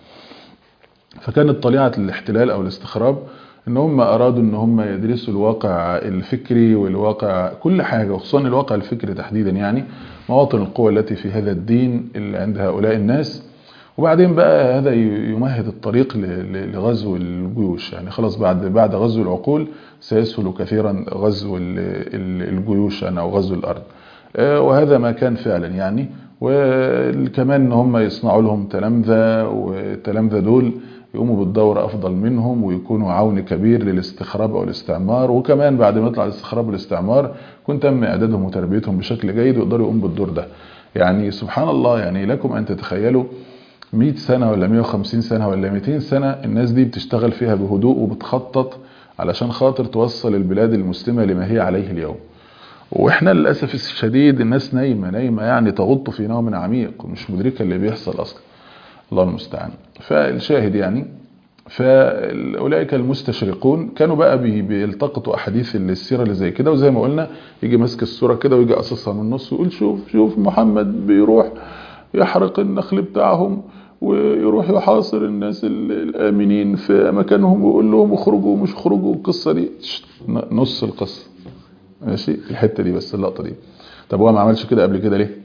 فكانت طليعه الاحتلال او الاستخراب ان هم ارادوا ان هم يدرسوا الواقع الفكري والواقع كل حاجه وخصوصا الواقع الفكري تحديدا يعني مواطن القوى التي في هذا الدين اللي عند هؤلاء الناس وبعدين بقى هذا يمهد الطريق لغزو الجيوش يعني خلاص بعد بعد غزو العقول سيسهل كثيرا غزو الجيوش او غزو الارض وهذا ما كان فعلا يعني وكمان ان هم يصنعوا لهم تلامذه والتلامذه دول يقوموا بالدور افضل منهم ويكونوا عون كبير للاستخراب او الاستعمار وكمان بعد ما يطلع الاستخراب والاستعمار يكون تم اعدادهم وتربيتهم بشكل جيد ويقدروا يقوموا بالدور ده يعني سبحان الله يعني لكم ان تتخيلوا 100 سنة ولا 150 سنة ولا 200 سنة الناس دي بتشتغل فيها بهدوء وبتخطط علشان خاطر توصل البلاد المسلمة لما هي عليه اليوم واحنا للأسف الشديد الناس نايمة نايمة يعني تغط في نوم عميق ومش مدركة اللي بيحصل أصلا الله المستعان فالشاهد يعني فأولئك المستشرقون كانوا بقى بيلتقطوا أحاديث السيرة اللي زي كده وزي ما قلنا يجي ماسك الصورة كده ويجي قصصها من النص ويقول شوف شوف محمد بيروح يحرق النخل بتاعهم ويروح يحاصر الناس الآمنين في مكانهم ويقول لهم اخرجوا مش اخرجوا القصة دي نص القصة ماشي الحتة دي بس اللقطة دي طب هو ما عملش كده قبل كده ليه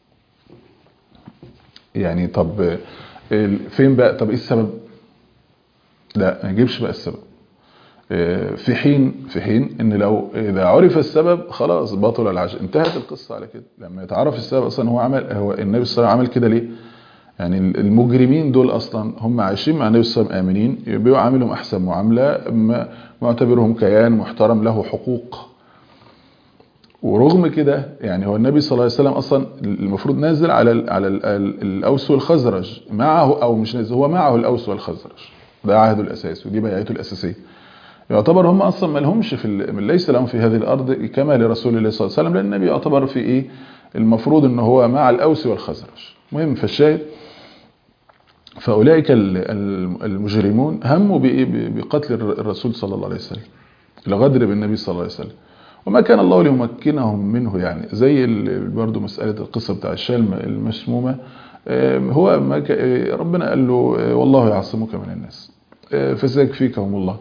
يعني طب فين بقى طب ايه السبب لا ما يجيبش بقى السبب في حين في حين ان لو اذا عرف السبب خلاص بطل العجب انتهت القصه على كده لما يتعرف السبب اصلا هو عمل هو النبي صلى الله عليه وسلم عمل كده ليه يعني المجرمين دول اصلا هم عايشين مع النبي صلى الله عليه وسلم امنين يبقوا عاملهم احسن معامله معتبرهم كيان محترم له حقوق ورغم كده يعني هو النبي صلى الله عليه وسلم اصلا المفروض نازل على ال على ال الاوس والخزرج معه او مش نازل هو معه الاوس والخزرج ده عهده الاساسي ودي بيعته الاساسيه يعتبر هم اصلا ما لهمش في ليس لهم في هذه الارض كما لرسول الله صلى الله عليه وسلم لان النبي يعتبر في ايه المفروض ان هو مع الاوس والخزرج المهم فالشاهد فأولئك ال- ال- المجرمون هموا بإيه؟ ب- بقتل الر- الرسول صلى الله عليه وسلم الغدر بالنبي صلى الله عليه وسلم وما كان الله ليمكنهم منه يعني زي ال- برضو مسألة القصة بتاع الشام المسمومة آه، هو ما ك- آه، ربنا قال له آه، والله يعصمك من الناس آه، فسيكفيكهم الله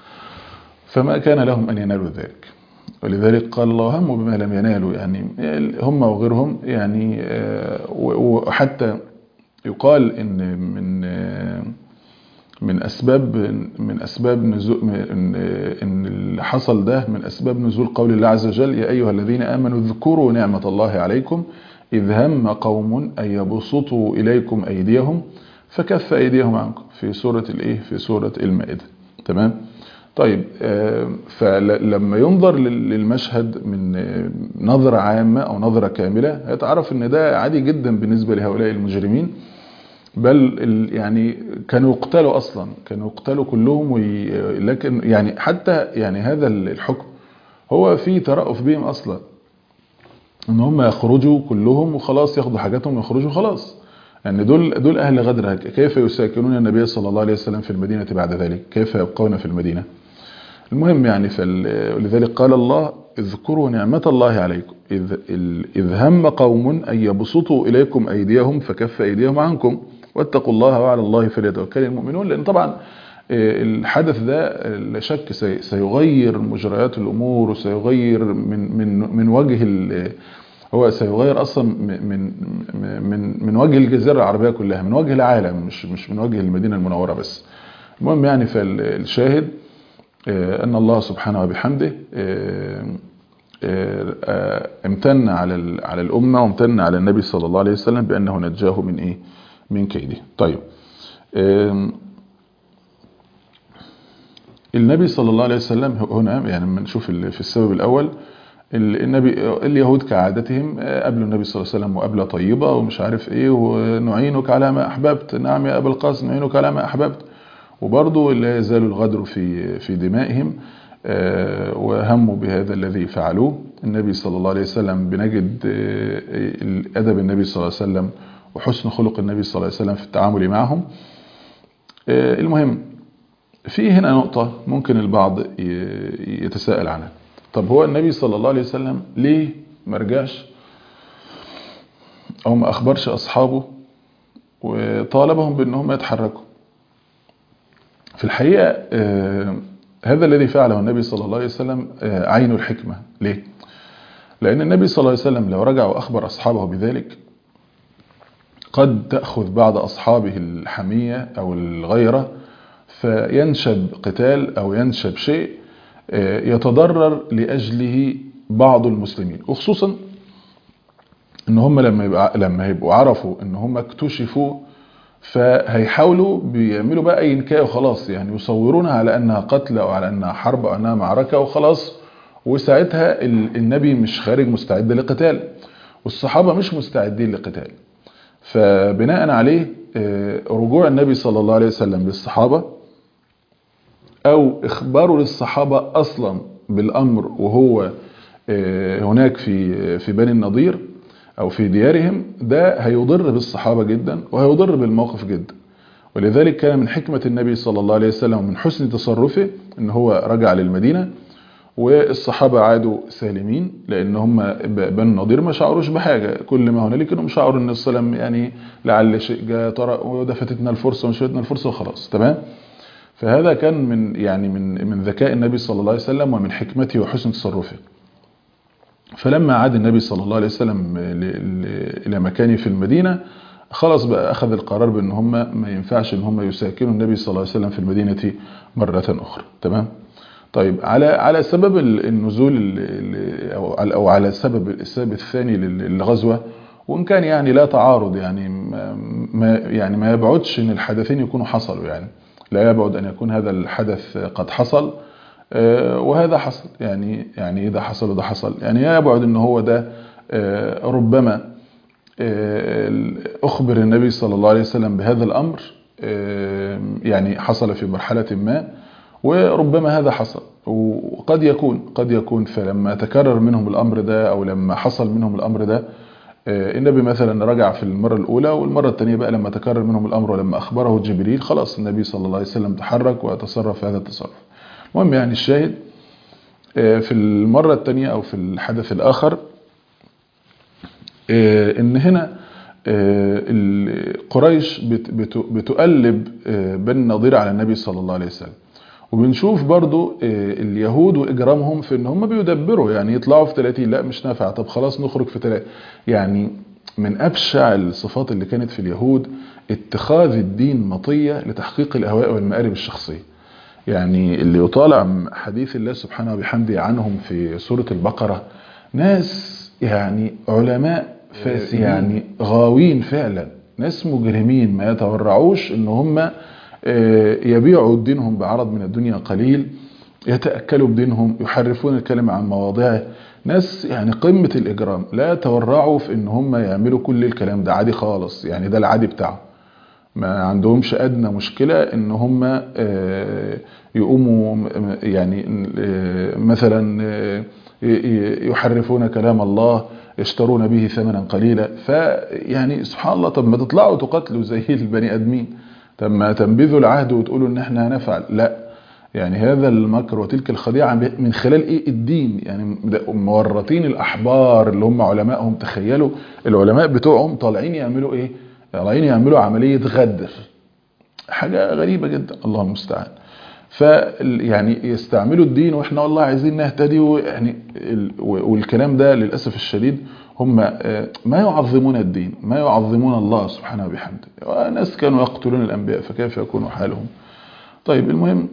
فما كان لهم أن ينالوا ذلك ولذلك قال الله هموا بما لم ينالوا يعني هم وغيرهم يعني آه، و- وحتى يقال ان من آه، من اسباب من اسباب نزول ان ان اللي حصل ده من اسباب نزول قول الله عز وجل يا ايها الذين امنوا اذكروا نعمه الله عليكم اذ هم قوم ان يبسطوا اليكم ايديهم فكف ايديهم عنكم في سوره الايه في سوره المائده تمام طيب آه، فلما ينظر لل- للمشهد من آه، نظرة عامة أو نظرة كاملة هيتعرف أن ده عادي جدا بالنسبة لهؤلاء المجرمين بل ال- يعني كانوا يقتلوا أصلا كانوا يقتلوا كلهم وي... لكن يعني حتى يعني هذا الحكم هو في ترأف بهم أصلا ان هم يخرجوا كلهم وخلاص ياخدوا حاجاتهم ويخرجوا خلاص يعني دول دول اهل غدر كيف يساكنون النبي صلى الله عليه وسلم في المدينه بعد ذلك كيف يبقون في المدينه المهم يعني فل- ولذلك قال الله اذكروا نعمة الله عليكم إذ, ال- إذ هم قوم أن يبسطوا إليكم أيديهم فكف أيديهم عنكم واتقوا الله وعلى الله فليتوكل المؤمنون لأن طبعا آه، الحدث ده آه، لا شك سي- سيغير مجريات الأمور وسيغير من من من وجه ال- هو سيغير أصلا من من من من وجه الجزيرة العربية كلها من وجه العالم مش مش من وجه المدينة المنورة بس المهم يعني فالشاهد آه، أن الله سبحانه وبحمده آه، آه، آه، امتن على ال- على الأمة وامتن على النبي صلى الله عليه وسلم بأنه نجاه من إيه من كيده طيب آم، النبي صلى الله عليه وسلم هنا يعني لما نشوف ال- في السبب الأول ال- النبي اليهود كعادتهم آه، قابلوا النبي صلى الله عليه وسلم مقابلة طيبة ومش عارف ايه ونعينك على ما أحببت نعم يا أبا القاسم نعينك على ما أحببت وبرضه لا يزال الغدر في في دمائهم آه، وهموا بهذا الذي فعلوه النبي صلى الله عليه وسلم بنجد آه، أدب النبي صلى الله عليه وسلم وحسن خلق النبي صلى الله عليه وسلم في التعامل معهم آه، المهم في هنا نقطة ممكن البعض ي- يتساءل عنها طب هو النبي صلى الله عليه وسلم ليه ما رجعش أو ما أخبرش أصحابه وطالبهم بأنهم يتحركوا في الحقيقة آه، هذا الذي فعله النبي صلى الله عليه وسلم آه، عين الحكمة ليه؟ لأن النبي صلى الله عليه وسلم لو رجع وأخبر أصحابه بذلك قد تأخذ بعض أصحابه الحمية أو الغيرة فينشب قتال أو ينشب شيء آه، يتضرر لأجله بعض المسلمين وخصوصا ان هم لما يبقى لما يبقوا عرفوا ان هم اكتشفوا فهيحاولوا بيعملوا بقى اي نكايه وخلاص يعني يصورونها على انها قتل او على انها حرب او انها معركه وخلاص وساعتها ال- النبي مش خارج مستعد لقتال والصحابه مش مستعدين لقتال فبناء عليه آه، رجوع النبي صلى الله عليه وسلم للصحابه او اخباره للصحابه اصلا بالامر وهو آه، هناك في في بني النضير او في ديارهم ده هيضر بالصحابه جدا وهيضر بالموقف جدا ولذلك كان من حكمه النبي صلى الله عليه وسلم ومن حسن تصرفه ان هو رجع للمدينه والصحابه عادوا سالمين لان هم ب- بني النضير ما شعروش بحاجه كل ما هنالك انهم شعروا ان السلام يعني لعل شيء جاء طرأ وده فاتتنا الفرصه ومش فاتتنا الفرصه وخلاص تمام فهذا كان من يعني من من ذكاء النبي صلى الله عليه وسلم ومن حكمته وحسن تصرفه فلما عاد النبي صلى الله عليه وسلم ل- ل- الى مكانه في المدينه خلاص بقى اخذ القرار بان هم ما ينفعش ان هم يساكنوا النبي صلى الله عليه وسلم في المدينه مره اخرى تمام طيب على على سبب ال- النزول ال- ال- او على او على سبب السبب الثاني لل- للغزوه وان كان يعني لا تعارض يعني ما ما- يعني ما يبعدش ان الحدثين يكونوا حصلوا يعني لا يبعد ان يكون هذا الحدث قد حصل آه، وهذا حصل يعني يعني اذا حصل وده حصل يعني يبعد ان هو ده آه، ربما آه، اخبر النبي صلى الله عليه وسلم بهذا الامر آه، يعني حصل في مرحله ما وربما هذا حصل وقد يكون قد يكون فلما تكرر منهم الامر ده او لما حصل منهم الامر ده النبي مثلا رجع في المرة الأولى والمرة الثانية بقى لما تكرر منهم الأمر ولما أخبره جبريل خلاص النبي صلى الله عليه وسلم تحرك وتصرف في هذا التصرف المهم يعني الشاهد في المرة الثانية أو في الحدث الآخر إن هنا قريش بتقلب بن نظير على النبي صلى الله عليه وسلم وبنشوف برضو اليهود واجرامهم في ان هم بيدبروا يعني يطلعوا في 30 لا مش نافع طب خلاص نخرج في 3 يعني من ابشع الصفات اللي كانت في اليهود اتخاذ الدين مطيه لتحقيق الاهواء والمآرب الشخصيه يعني اللي يطالع حديث الله سبحانه وبحمده عنهم في سوره البقره ناس يعني علماء فاس يعني غاوين فعلا ناس مجرمين ما يتورعوش ان هم يبيعوا دينهم بعرض من الدنيا قليل يتأكلوا بدينهم يحرفون الكلمة عن مواضعه ناس يعني قمة الإجرام لا يتورعوا في ان هم يعملوا كل الكلام ده عادي خالص يعني ده العادي بتاعه ما عندهمش أدنى مشكلة ان هم يقوموا يعني مثلا يحرفون كلام الله يشترون به ثمنا قليلا فيعني سبحان الله طب ما تطلعوا تقاتلوا زي البني ادمين طب ما تنبذوا العهد وتقولوا ان احنا هنفعل لا يعني هذا المكر وتلك الخديعة من خلال ايه الدين يعني مورطين الاحبار اللي هم علمائهم تخيلوا العلماء بتوعهم طالعين يعملوا ايه طالعين يعملوا عملية غدر حاجة غريبة جدا الله المستعان ف يعني يستعملوا الدين واحنا والله عايزين نهتدي ويعني والكلام ده للاسف الشديد هم ما يعظمون الدين ما يعظمون الله سبحانه وبحمده وناس كانوا يقتلون الانبياء فكيف يكون حالهم طيب المهم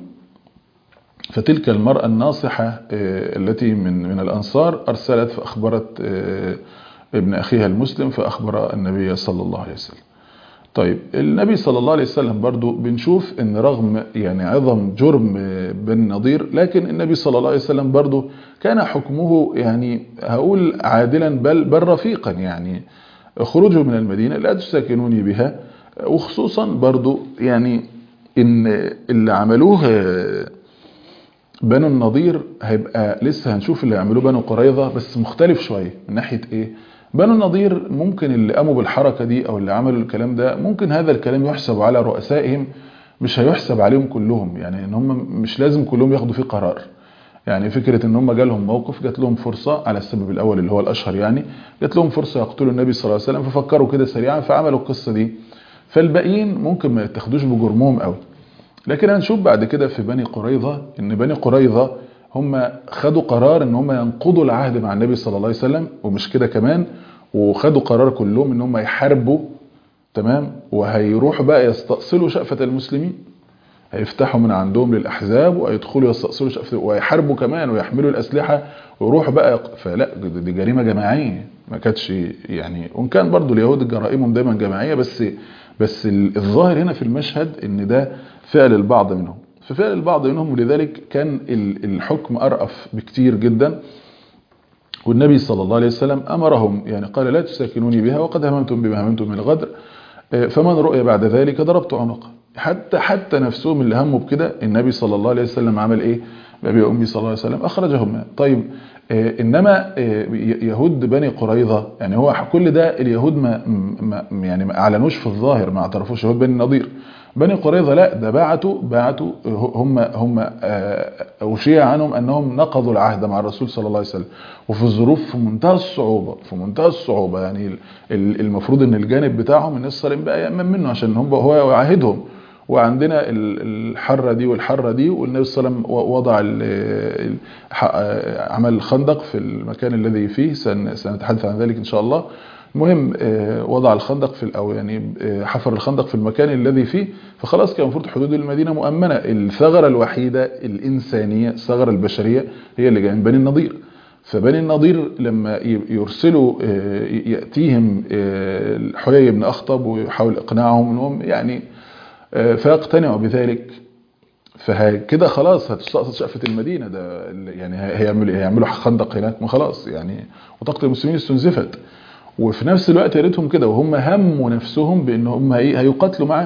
فتلك المرأة الناصحة التي من من الأنصار أرسلت فأخبرت ابن أخيها المسلم فأخبر النبي صلى الله عليه وسلم طيب النبي صلى الله عليه وسلم برضو بنشوف ان رغم يعني عظم جرم بن نضير لكن النبي صلى الله عليه وسلم برضو كان حكمه يعني هقول عادلا بل بل رفيقا يعني خروجه من المدينة لا تساكنوني بها وخصوصا برضو يعني ان اللي عملوه بنو النضير هيبقى لسه هنشوف اللي عملوه بنو قريظة بس مختلف شوية من ناحية ايه بنو النضير ممكن اللي قاموا بالحركة دي او اللي عملوا الكلام ده ممكن هذا الكلام يحسب على رؤسائهم مش هيحسب عليهم كلهم يعني ان هم مش لازم كلهم ياخدوا فيه قرار يعني فكرة ان هم جالهم موقف جات لهم فرصة على السبب الاول اللي هو الاشهر يعني جات لهم فرصة يقتلوا النبي صلى الله عليه وسلم ففكروا كده سريعا فعملوا القصة دي فالباقيين ممكن ما يتخدوش بجرمهم قوي لكن هنشوف بعد كده في بني قريظة ان بني قريظة هم خدوا قرار ان هم ينقضوا العهد مع النبي صلى الله عليه وسلم ومش كده كمان وخدوا قرار كلهم ان هم يحاربوا تمام وهيروحوا بقى يستأصلوا شأفة المسلمين هيفتحوا من عندهم للأحزاب ويدخلوا يستأصلوا شأفة ويحاربوا كمان ويحملوا الأسلحة ويروحوا بقى يق... فلا دي جريمة جماعية ما كانتش يعني وان كان برضو اليهود جرائمهم دايما جماعية بس بس الظاهر هنا في المشهد ان ده فعل البعض منهم ففعل البعض منهم ولذلك كان الحكم أرأف بكتير جدا والنبي صلى الله عليه وسلم أمرهم يعني قال لا تساكنوني بها وقد هممتم بما هممتم من الغدر فمن رؤي بعد ذلك ضربت عنقه حتى حتى نفسهم اللي هموا بكده النبي صلى الله عليه وسلم عمل ايه بأبي أمي صلى الله عليه وسلم أخرجهم طيب إنما يهود بني قريظة يعني هو كل ده اليهود ما, ما يعني ما أعلنوش في الظاهر ما اعترفوش يهود بني النضير بني قريظة لا ده بعتوا بعتوا هم هم أوشيع عنهم أنهم نقضوا العهد مع الرسول صلى الله عليه وسلم وفي الظروف في منتهى الصعوبة في منتهى الصعوبة يعني المفروض أن الجانب بتاعهم الناس صارين بقى يأمن منه عشان هم هو يعاهدهم وعندنا الحرة دي والحرة دي والنبي صلى الله عليه وسلم وضع عمل الخندق في المكان الذي فيه سنتحدث عن ذلك إن شاء الله المهم وضع الخندق في او يعني حفر الخندق في المكان الذي فيه فخلاص كان المفروض حدود المدينه مؤمنه الثغره الوحيده الانسانيه الثغره البشريه هي اللي جايه من بني النضير فبني النضير لما يرسلوا ياتيهم حيي بن اخطب ويحاول اقناعهم انهم يعني فيقتنعوا بذلك فكده خلاص هتستقصد شقفة المدينة ده يعني هيعملوا هيعملوا خندق هناك ما خلاص يعني وطاقة المسلمين استنزفت وفي نفس الوقت يا ريتهم كده وهم هموا نفسهم بان هم هيقاتلوا معاه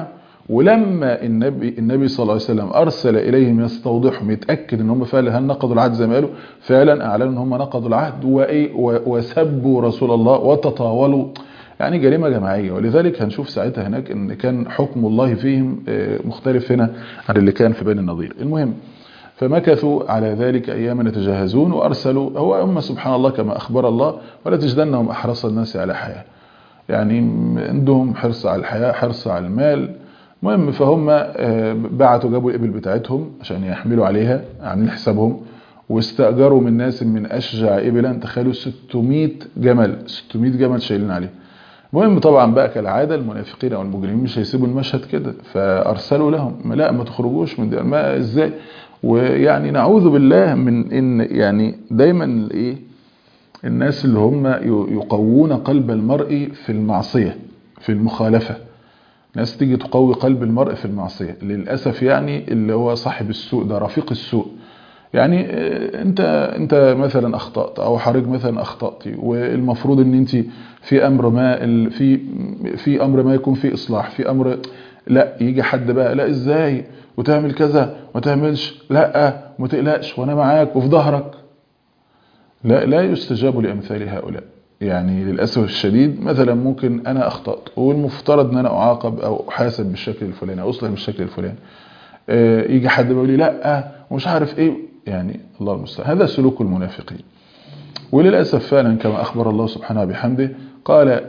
ولما النبي النبي صلى الله عليه وسلم ارسل اليهم يستوضحهم يتاكد ان هم فعلا هل نقضوا العهد زي ما قالوا فعلا اعلنوا ان هم نقضوا العهد وايه وسبوا رسول الله وتطاولوا يعني جريمه جماعيه ولذلك هنشوف ساعتها هناك ان كان حكم الله فيهم مختلف هنا عن اللي كان في بني النضير المهم فمكثوا على ذلك اياما يتجهزون وارسلوا هو هم سبحان الله كما اخبر الله ولا تجدنهم احرص الناس على حياه يعني عندهم حرص على الحياه حرص على المال المهم فهم بعتوا جابوا الابل بتاعتهم عشان يحملوا عليها عاملين حسابهم واستاجروا من ناس من اشجع ابلا تخيلوا 600 جمل 600 جمل شايلين عليه المهم طبعا بقى كالعاده المنافقين او المجرمين مش هيسيبوا المشهد كده فارسلوا لهم لا ما تخرجوش من دي ما ازاي ويعني نعوذ بالله من ان يعني دايما ايه الناس اللي هم يقوون قلب المرء في المعصيه في المخالفه ناس تيجي تقوي قلب المرء في المعصيه للاسف يعني اللي هو صاحب السوء ده رفيق السوء يعني انت انت مثلا اخطات او حضرتك مثلا اخطاتي والمفروض ان انت في امر ما في في امر ما يكون فيه اصلاح في امر لا يجي حد بقى لا ازاي وتعمل كذا وما تعملش لا وما تقلقش وانا معاك وفي ظهرك لا لا يستجاب لامثال هؤلاء يعني للاسف الشديد مثلا ممكن انا اخطات والمفترض ان انا اعاقب او احاسب بالشكل الفلاني او اصلح بالشكل الفلاني يجي حد بيقول لي لا ومش عارف ايه يعني الله المستعان هذا سلوك المنافقين وللاسف فعلا كما اخبر الله سبحانه بحمده قال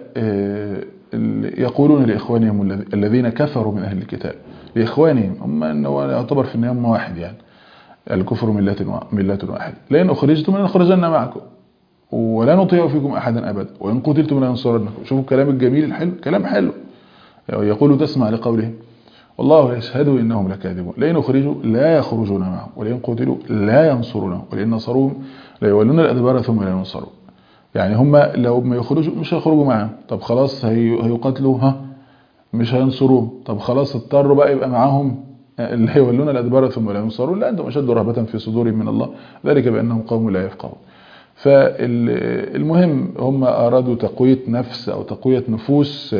يقولون لاخوانهم الذين كفروا من اهل الكتاب لاخوانهم هم انه يعتبر في النهايه واحد يعني الكفر ملة ملة واحد لئن اخرجتم لنخرجن معكم ولا نطيع فيكم احدا ابدا وان قتلتم لننصرنكم شوفوا الكلام الجميل الحلو كلام حلو يقول تسمع لقولهم والله يشهد انهم لكاذبون لئن اخرجوا لا يخرجون معهم ولئن قتلوا لا ينصرونهم ولئن نصروهم لا يولون الادبار ثم لا ينصرون يعني هم لو ما يخرجوا مش هيخرجوا معاهم طب خلاص هيقاتلوا ها مش هينصروه طب خلاص اضطروا بقى يبقى معاهم اللي هيولون الادبار ثم لا ينصرون لا انتم اشد رهبه في صدورهم من الله ذلك بانهم قوم لا يفقهون فالمهم هم ارادوا تقويه نفس او تقويه نفوس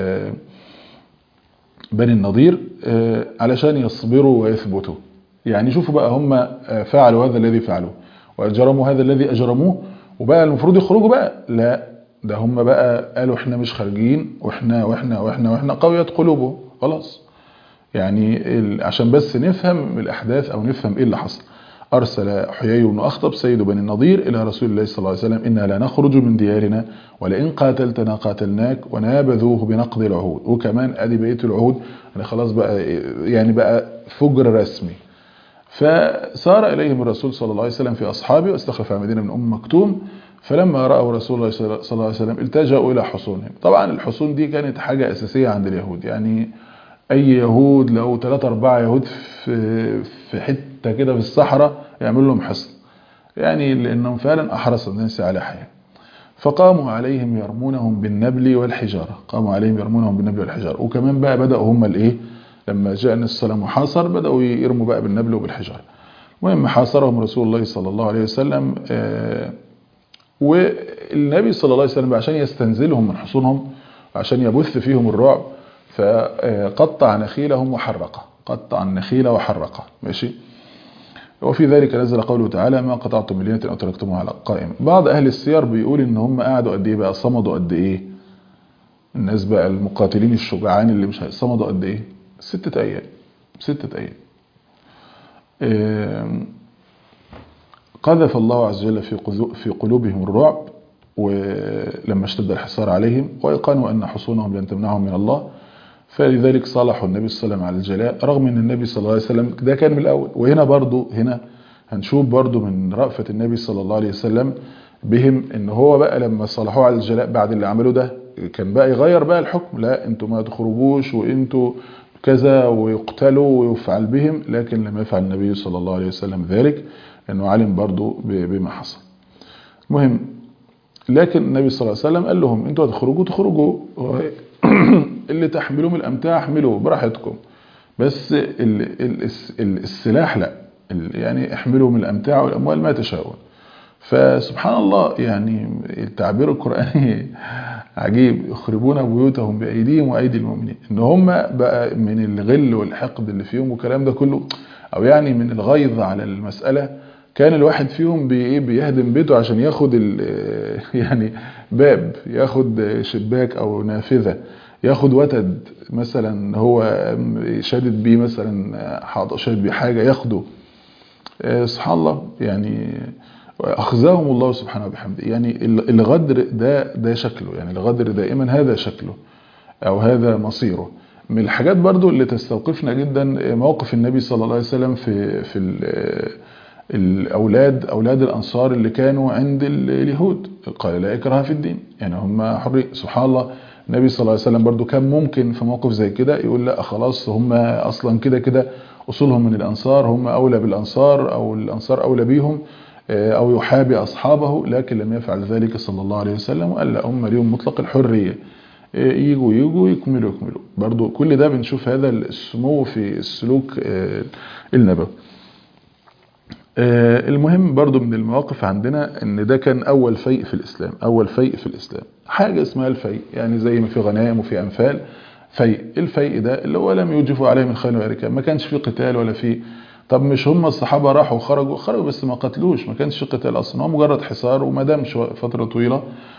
بني النضير علشان يصبروا ويثبتوا يعني شوفوا بقى هم فعلوا هذا الذي فعلوه واجرموا هذا الذي اجرموه وبقى المفروض يخرجوا بقى لا ده هم بقى قالوا احنا مش خارجين واحنا واحنا واحنا واحنا قويت قلوبهم خلاص يعني عشان بس نفهم الاحداث او نفهم ايه اللي حصل ارسل حيي بن اخطب سيد بني النضير الى رسول الله صلى الله عليه وسلم انا لا نخرج من ديارنا ولئن قاتلتنا قاتلناك ونابذوه بنقض العهود وكمان ادي بقيه العهود يعني خلاص بقى يعني بقى فجر رسمي فسار اليهم الرسول صلى الله عليه وسلم في اصحابه واستخلف المدينه من ام مكتوم فلما راوا رسول الله صلى الله عليه وسلم التجأوا الى حصونهم طبعا الحصون دي كانت حاجه اساسيه عند اليهود يعني اي يهود لو 3 4 يهود في في حته كده في الصحراء يعملوا لهم حصن يعني لانهم فعلا احرص الناس على حياه فقاموا عليهم يرمونهم بالنبل والحجاره قاموا عليهم يرمونهم بالنبل والحجاره وكمان بقى بداوا هم الايه لما جاء السلام وحاصر بداوا يرموا بقى بالنبل وبالحجاره المهم حاصرهم رسول الله صلى الله عليه وسلم آه والنبي صلى الله عليه وسلم عشان يستنزلهم من حصونهم عشان يبث فيهم الرعب فقطع نخيلهم وحرقه قطع النخيل وحرقه ماشي وفي ذلك نزل قوله تعالى ما قطعتم من لينة او تركتموها على قائم بعض اهل السير بيقول ان هم قعدوا قد ايه بقى صمدوا قد ايه الناس بقى المقاتلين الشجعان اللي مش صمدوا قد ايه ستة ايام ستة ايام قذف الله عز وجل في في قلوبهم الرعب ولما اشتد الحصار عليهم وايقنوا ان حصونهم لن تمنعهم من الله فلذلك صالحوا النبي صلى الله عليه وسلم على الجلاء رغم ان النبي صلى الله عليه وسلم ده كان من الاول وهنا برضو هنا هنشوف برضو من رأفة النبي صلى الله عليه وسلم بهم ان هو بقى لما صالحوه على الجلاء بعد اللي عملوه ده كان بقى يغير بقى الحكم لا انتوا ما تخرجوش وانتوا كذا ويقتلوا ويفعل بهم لكن لم يفعل النبي صلى الله عليه وسلم ذلك انه علم برضو بما حصل المهم لكن النبي صلى الله عليه وسلم قال لهم انتوا هتخرجوا تخرجوا اللي تحملوه من الامتاع احملوه براحتكم بس السلاح لا يعني احملوا من الامتاع والاموال ما تشاءون فسبحان الله يعني التعبير القرآني عجيب يخربون بيوتهم بأيديهم وأيدي المؤمنين إن هم بقى من الغل والحقد اللي فيهم والكلام ده كله أو يعني من الغيظ على المسألة كان الواحد فيهم بي بيهدم بيته عشان ياخد يعني باب ياخد شباك أو نافذة ياخد وتد مثلا هو شادد بيه مثلا حاضر شادد بيه حاجة ياخده سبحان الله يعني أخزاهم الله سبحانه وبحمده يعني الغدر ده ده شكله يعني الغدر دائما هذا شكله أو هذا مصيره من الحاجات برضو اللي تستوقفنا جدا موقف النبي صلى الله عليه وسلم في في الأولاد أولاد الأنصار اللي كانوا عند اليهود قال لا إكراه في الدين يعني هم حرية سبحان الله النبي صلى الله عليه وسلم برضو كان ممكن في موقف زي كده يقول لا خلاص هم أصلا كده كده أصولهم من الأنصار هم أولى بالأنصار أو الأنصار أولى بيهم أو يحابي أصحابه لكن لم يفعل ذلك صلى الله عليه وسلم وقال لا هم اليوم مطلق الحرية يجوا يجوا يكملوا يكملوا برضو كل ده بنشوف هذا السمو في السلوك النبوي المهم برضو من المواقف عندنا ان ده كان اول فيء في الاسلام اول فيء في الاسلام حاجة اسمها الفيء يعني زي ما في غنائم وفي انفال فيء الفيء ده اللي هو لم يوجفوا عليه من خيل ولا ما كانش في قتال ولا في طب مش هم الصحابة راحوا وخرجوا خرجوا بس ما قتلوش ما كانش في قتال اصلا هو مجرد حصار وما دامش فترة طويلة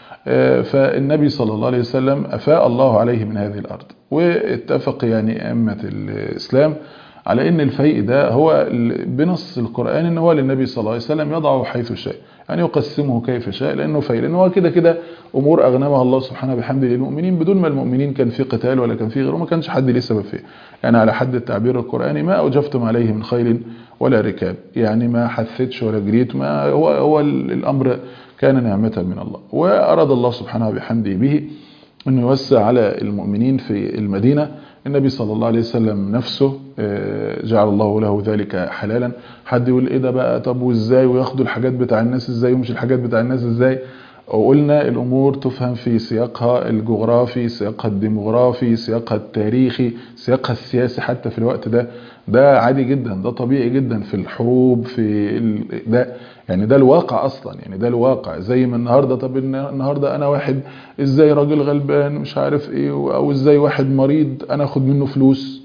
فالنبي صلى الله عليه وسلم أفاء الله عليه من هذه الأرض واتفق يعني أئمة الإسلام على ان الفيء ده هو بنص القرآن ان هو للنبي صلى الله عليه وسلم يضعه حيث شاء يعني يقسمه كيف شاء لانه فيء لانه هو كده كده امور اغنمها الله سبحانه بحمده للمؤمنين بدون ما المؤمنين كان في قتال ولا كان في غيره ما كانش حد ليه سبب فيه يعني على حد التعبير القرآني ما اوجفتم عليه من خيل ولا ركاب يعني ما حثتش ولا جريت ما هو هو الامر كان نعمة من الله واراد الله سبحانه بحمده به انه يوسع على المؤمنين في المدينة النبي صلى الله عليه وسلم نفسه جعل الله له ذلك حلالا حد يقول ايه ده بقى طب وازاي وياخدوا الحاجات بتاع الناس ازاي ومش الحاجات بتاع الناس ازاي وقلنا الامور تفهم في سياقها الجغرافي سياقها الديموغرافي سياقها التاريخي سياقها السياسي حتى في الوقت ده ده عادي جدا ده طبيعي جدا في الحروب في ال... ده يعني ده الواقع اصلا يعني ده الواقع زي ما النهارده طب النهارده انا واحد ازاي راجل غلبان مش عارف ايه او ازاي واحد مريض انا اخد منه فلوس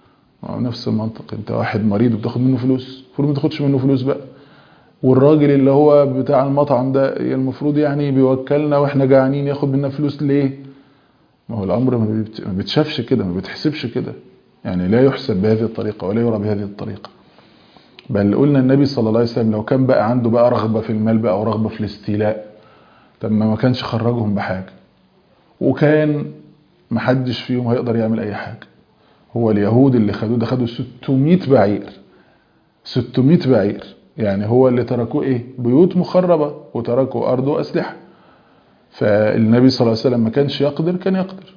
نفس المنطق انت واحد مريض وبتاخد منه فلوس المفروض ما تاخدش منه فلوس بقى والراجل اللي هو بتاع المطعم ده المفروض يعني بيوكلنا واحنا جعانين ياخد منا فلوس ليه ما هو الامر ما بيتشافش كده ما بيتحسبش كده يعني لا يحسب بهذه الطريقة ولا يرى بهذه الطريقة بل قلنا النبي صلى الله عليه وسلم لو كان بقى عنده بقى رغبة في المال بقى او رغبة في الاستيلاء طب ما كانش خرجهم بحاجة وكان محدش فيهم هيقدر يعمل اي حاجة هو اليهود اللي خدوه ده خدوا 600 بعير 600 بعير يعني هو اللي تركوه ايه بيوت مخربة وتركوا ارض واسلحة فالنبي صلى الله عليه وسلم ما كانش يقدر كان يقدر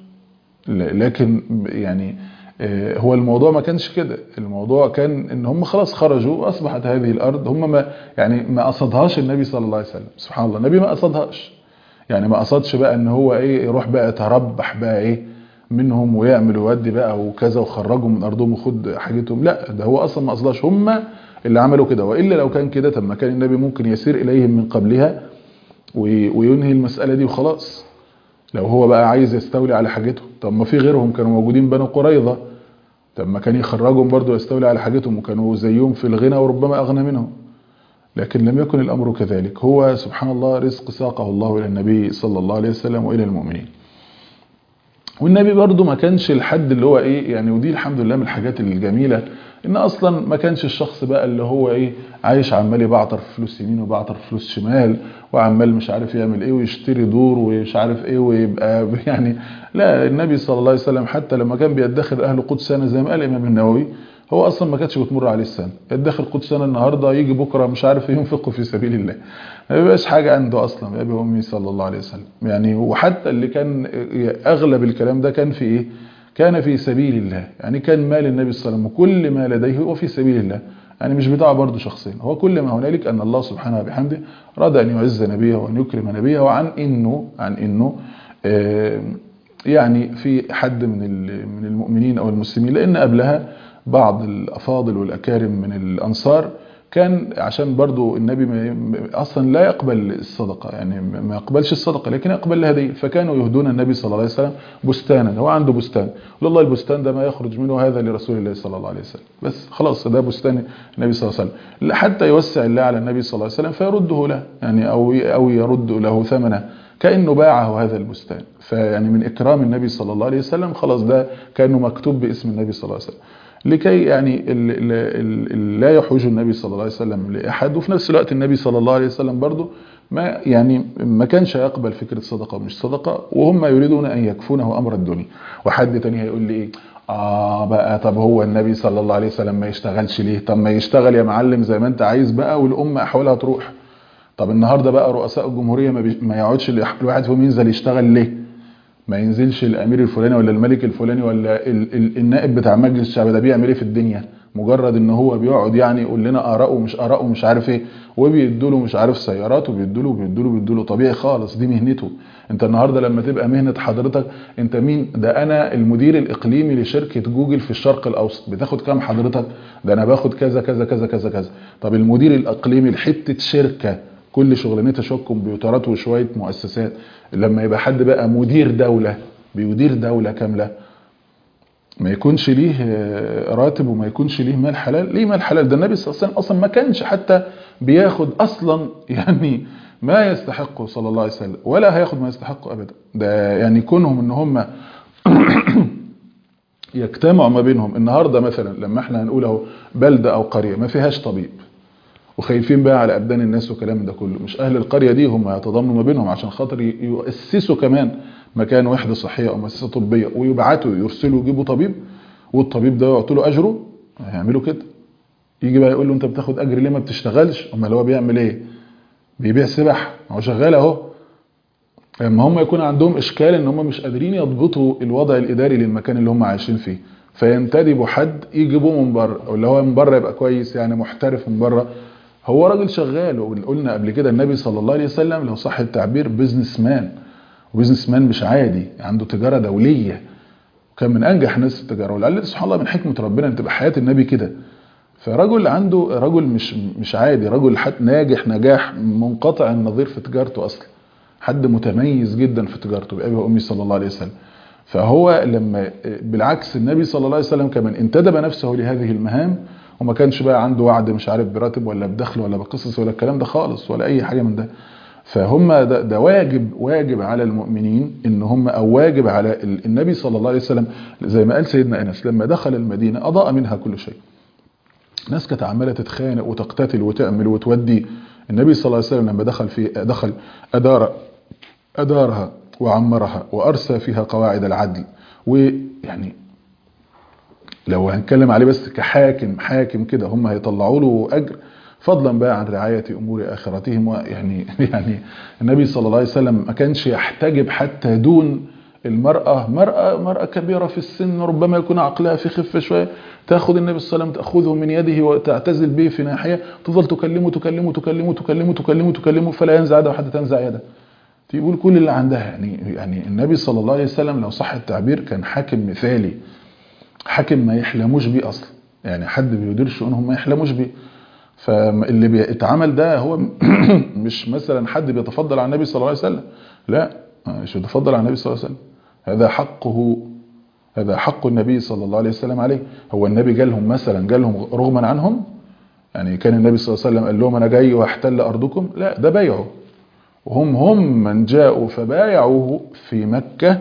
لكن يعني هو الموضوع ما كانش كده الموضوع كان ان هم خلاص خرجوا واصبحت هذه الارض هم ما يعني ما قصدهاش النبي صلى الله عليه وسلم سبحان الله النبي ما قصدهاش يعني ما قصدش بقى ان هو ايه يروح بقى يتربح بقى ايه منهم ويعمل ويودي بقى وكذا وخرجهم من ارضهم وخد حاجتهم لا ده هو اصلا ما قصدهاش هم اللي عملوا كده والا لو كان كده طب ما كان النبي ممكن يسير اليهم من قبلها وينهي المساله دي وخلاص لو هو بقى عايز يستولي على حاجتهم طب ما في غيرهم كانوا موجودين بنو قريظه طب ما كان يخرجهم برضه يستولي على حاجتهم وكانوا زيهم في الغنى وربما اغنى منهم لكن لم يكن الامر كذلك هو سبحان الله رزق ساقه الله الى النبي صلى الله عليه وسلم والى المؤمنين والنبي برضه ما كانش الحد اللي هو ايه يعني ودي الحمد لله من الحاجات الجميله ان اصلا ما كانش الشخص بقى اللي هو ايه عايش عمال يبعتر في فلوس يمين وبعتر في فلوس شمال وعمال مش عارف يعمل ايه ويشتري دور ومش عارف ايه ويبقى يعني لا النبي صلى الله عليه وسلم حتى لما كان بيدخر اهل قدس سنه زي ما قال الامام النووي هو اصلا ما كانتش بتمر عليه السنه يدخر قدس سنه النهارده يجي بكره مش عارف ينفقه في سبيل الله ما بيبقاش حاجه عنده اصلا ابي وامي صلى الله عليه وسلم يعني وحتى اللي كان اغلب الكلام ده كان في ايه كان في سبيل الله يعني كان مال النبي صلى الله عليه وسلم وكل ما لديه هو في سبيل الله يعني مش بتاعه برضه شخصيا هو كل ما هنالك ان الله سبحانه وبحمده اراد ان يعز نبيه وان يكرم نبيه وعن انه عن انه يعني في حد من من المؤمنين او المسلمين لان قبلها بعض الافاضل والاكارم من الانصار كان عشان برضو النبي ما اصلا لا يقبل الصدقه يعني ما يقبلش الصدقه لكن يقبل الهديه فكانوا يهدون النبي صلى الله عليه وسلم بستانا هو عنده بستان والله البستان ده ما يخرج منه هذا لرسول الله صلى الله عليه وسلم بس خلاص ده بستان النبي صلى الله عليه وسلم حتى يوسع الله على النبي صلى الله عليه وسلم فيرده له يعني او او يرد له ثمنه كانه باعه هذا البستان فيعني من اكرام النبي صلى الله عليه وسلم خلاص ده كانه مكتوب باسم النبي صلى الله عليه وسلم لكي يعني ال ال ال لا يحوج النبي صلى الله عليه وسلم لأحد وفي نفس الوقت النبي صلى الله عليه وسلم برضه ما يعني ما كانش يقبل فكرة صدقة ومش صدقة وهم يريدون أن يكفونه أمر الدنيا وحد تاني هيقول لي إيه آه بقى طب هو النبي صلى الله عليه وسلم ما يشتغلش ليه طب ما يشتغل يا معلم زي ما أنت عايز بقى والأمة أحوالها تروح طب النهاردة بقى رؤساء الجمهورية ما, بي... ما يقعدش الواحد فيهم ينزل يشتغل ليه ما ينزلش الامير الفلاني ولا الملك الفلاني ولا ال ال النائب بتاع مجلس الشعب ده بيعمل ايه في الدنيا مجرد ان هو بيقعد يعني يقول لنا اراءه ومش اراءه ومش عارف ايه وبيدوا له مش عارف سيارات وبيدوا له وبيدوا له بيدوا له طبيعي خالص دي مهنته انت النهارده لما تبقى مهنه حضرتك انت مين ده انا المدير الاقليمي لشركه جوجل في الشرق الاوسط بتاخد كام حضرتك ده انا باخد كذا كذا كذا كذا كذا طب المدير الاقليمي لحته شركه كل شغلانتها شويه كمبيوترات وشويه مؤسسات لما يبقى حد بقى مدير دوله بيدير دولة كاملة ما يكونش ليه راتب وما يكونش ليه مال حلال ليه مال حلال ده النبي صلى الله عليه وسلم اصلا ما كانش حتى بياخد اصلا يعني ما يستحقه صلى الله عليه وسلم ولا هياخد ما يستحقه ابدا ده يعني كونهم ان هم يجتمعوا ما بينهم النهارده مثلا لما احنا هنقول اهو بلده او قريه ما فيهاش طبيب وخايفين بقى على ابدان الناس والكلام ده كله مش اهل القريه دي هم يتضامنوا ما بينهم عشان خاطر يؤسسوا كمان مكان وحده صحيه او مؤسسه طبيه ويبعتوا يرسلوا يجيبوا طبيب والطبيب ده يعطوا له اجره هيعملوا كده يجي بقى يقول له انت بتاخد اجر ليه ما بتشتغلش امال هو بيعمل ايه بيبيع سبح هو شغال اهو لما هم يكون عندهم اشكال ان هم مش قادرين يضبطوا الوضع الاداري للمكان اللي هم عايشين فيه فينتدبوا حد يجيبوه من بره او اللي هو من بره يبقى كويس يعني محترف من بره هو راجل شغال وقلنا قبل كده النبي صلى الله عليه وسلم لو صح التعبير بيزنس مان وبيزنس مان مش عادي عنده تجاره دوليه وكان من انجح الناس في التجاره ولعل سبحان الله من حكمه ربنا ان تبقى حياه النبي كده فرجل عنده رجل مش مش عادي رجل حد ناجح نجاح منقطع النظير في تجارته اصلا حد متميز جدا في تجارته بأبي وأمي صلى الله عليه وسلم فهو لما بالعكس النبي صلى الله عليه وسلم كمان انتدب نفسه لهذه المهام وما كانش بقى عنده وعد مش عارف براتب ولا بدخل ولا بقصص ولا الكلام ده خالص ولا اي حاجه من ده فهم ده, ده واجب واجب على المؤمنين ان هم او واجب على النبي صلى الله عليه وسلم زي ما قال سيدنا انس لما دخل المدينه اضاء منها كل شيء ناس كانت عماله تتخانق وتقتتل وتعمل وتودي النبي صلى الله عليه وسلم لما دخل في دخل ادار ادارها وعمرها وارسى فيها قواعد العدل ويعني لو هنتكلم عليه بس كحاكم حاكم كده هم هيطلعوا له اجر فضلا بقى عن رعايه امور اخرتهم يعني يعني النبي صلى الله عليه وسلم ما كانش يحتجب حتى دون المرأة مرأة مرأة كبيرة في السن ربما يكون عقلها في خفة شوية تأخذ النبي صلى الله عليه وسلم تأخذه من يده وتعتزل به في ناحية تفضل تكلمه تكلمه تكلمه تكلمه تكلمه تكلمه فلا ينزع يده وحتى تنزع يده تقول كل اللي عندها يعني يعني النبي صلى الله عليه وسلم لو صح التعبير كان حاكم مثالي حاكم ما يحلموش بيه اصلا يعني حد بيدير شؤونهم ما يحلموش بيه فاللي بيتعمل ده هو مش مثلا حد بيتفضل على النبي صلى الله عليه وسلم لا مش بيتفضل على النبي صلى الله عليه وسلم هذا حقه هذا حق النبي صلى الله عليه وسلم عليه هو النبي جالهم مثلا جالهم رغما عنهم يعني كان النبي صلى الله عليه وسلم قال لهم انا جاي واحتل ارضكم لا ده بيعه وهم هم من جاءوا فبايعوه في مكة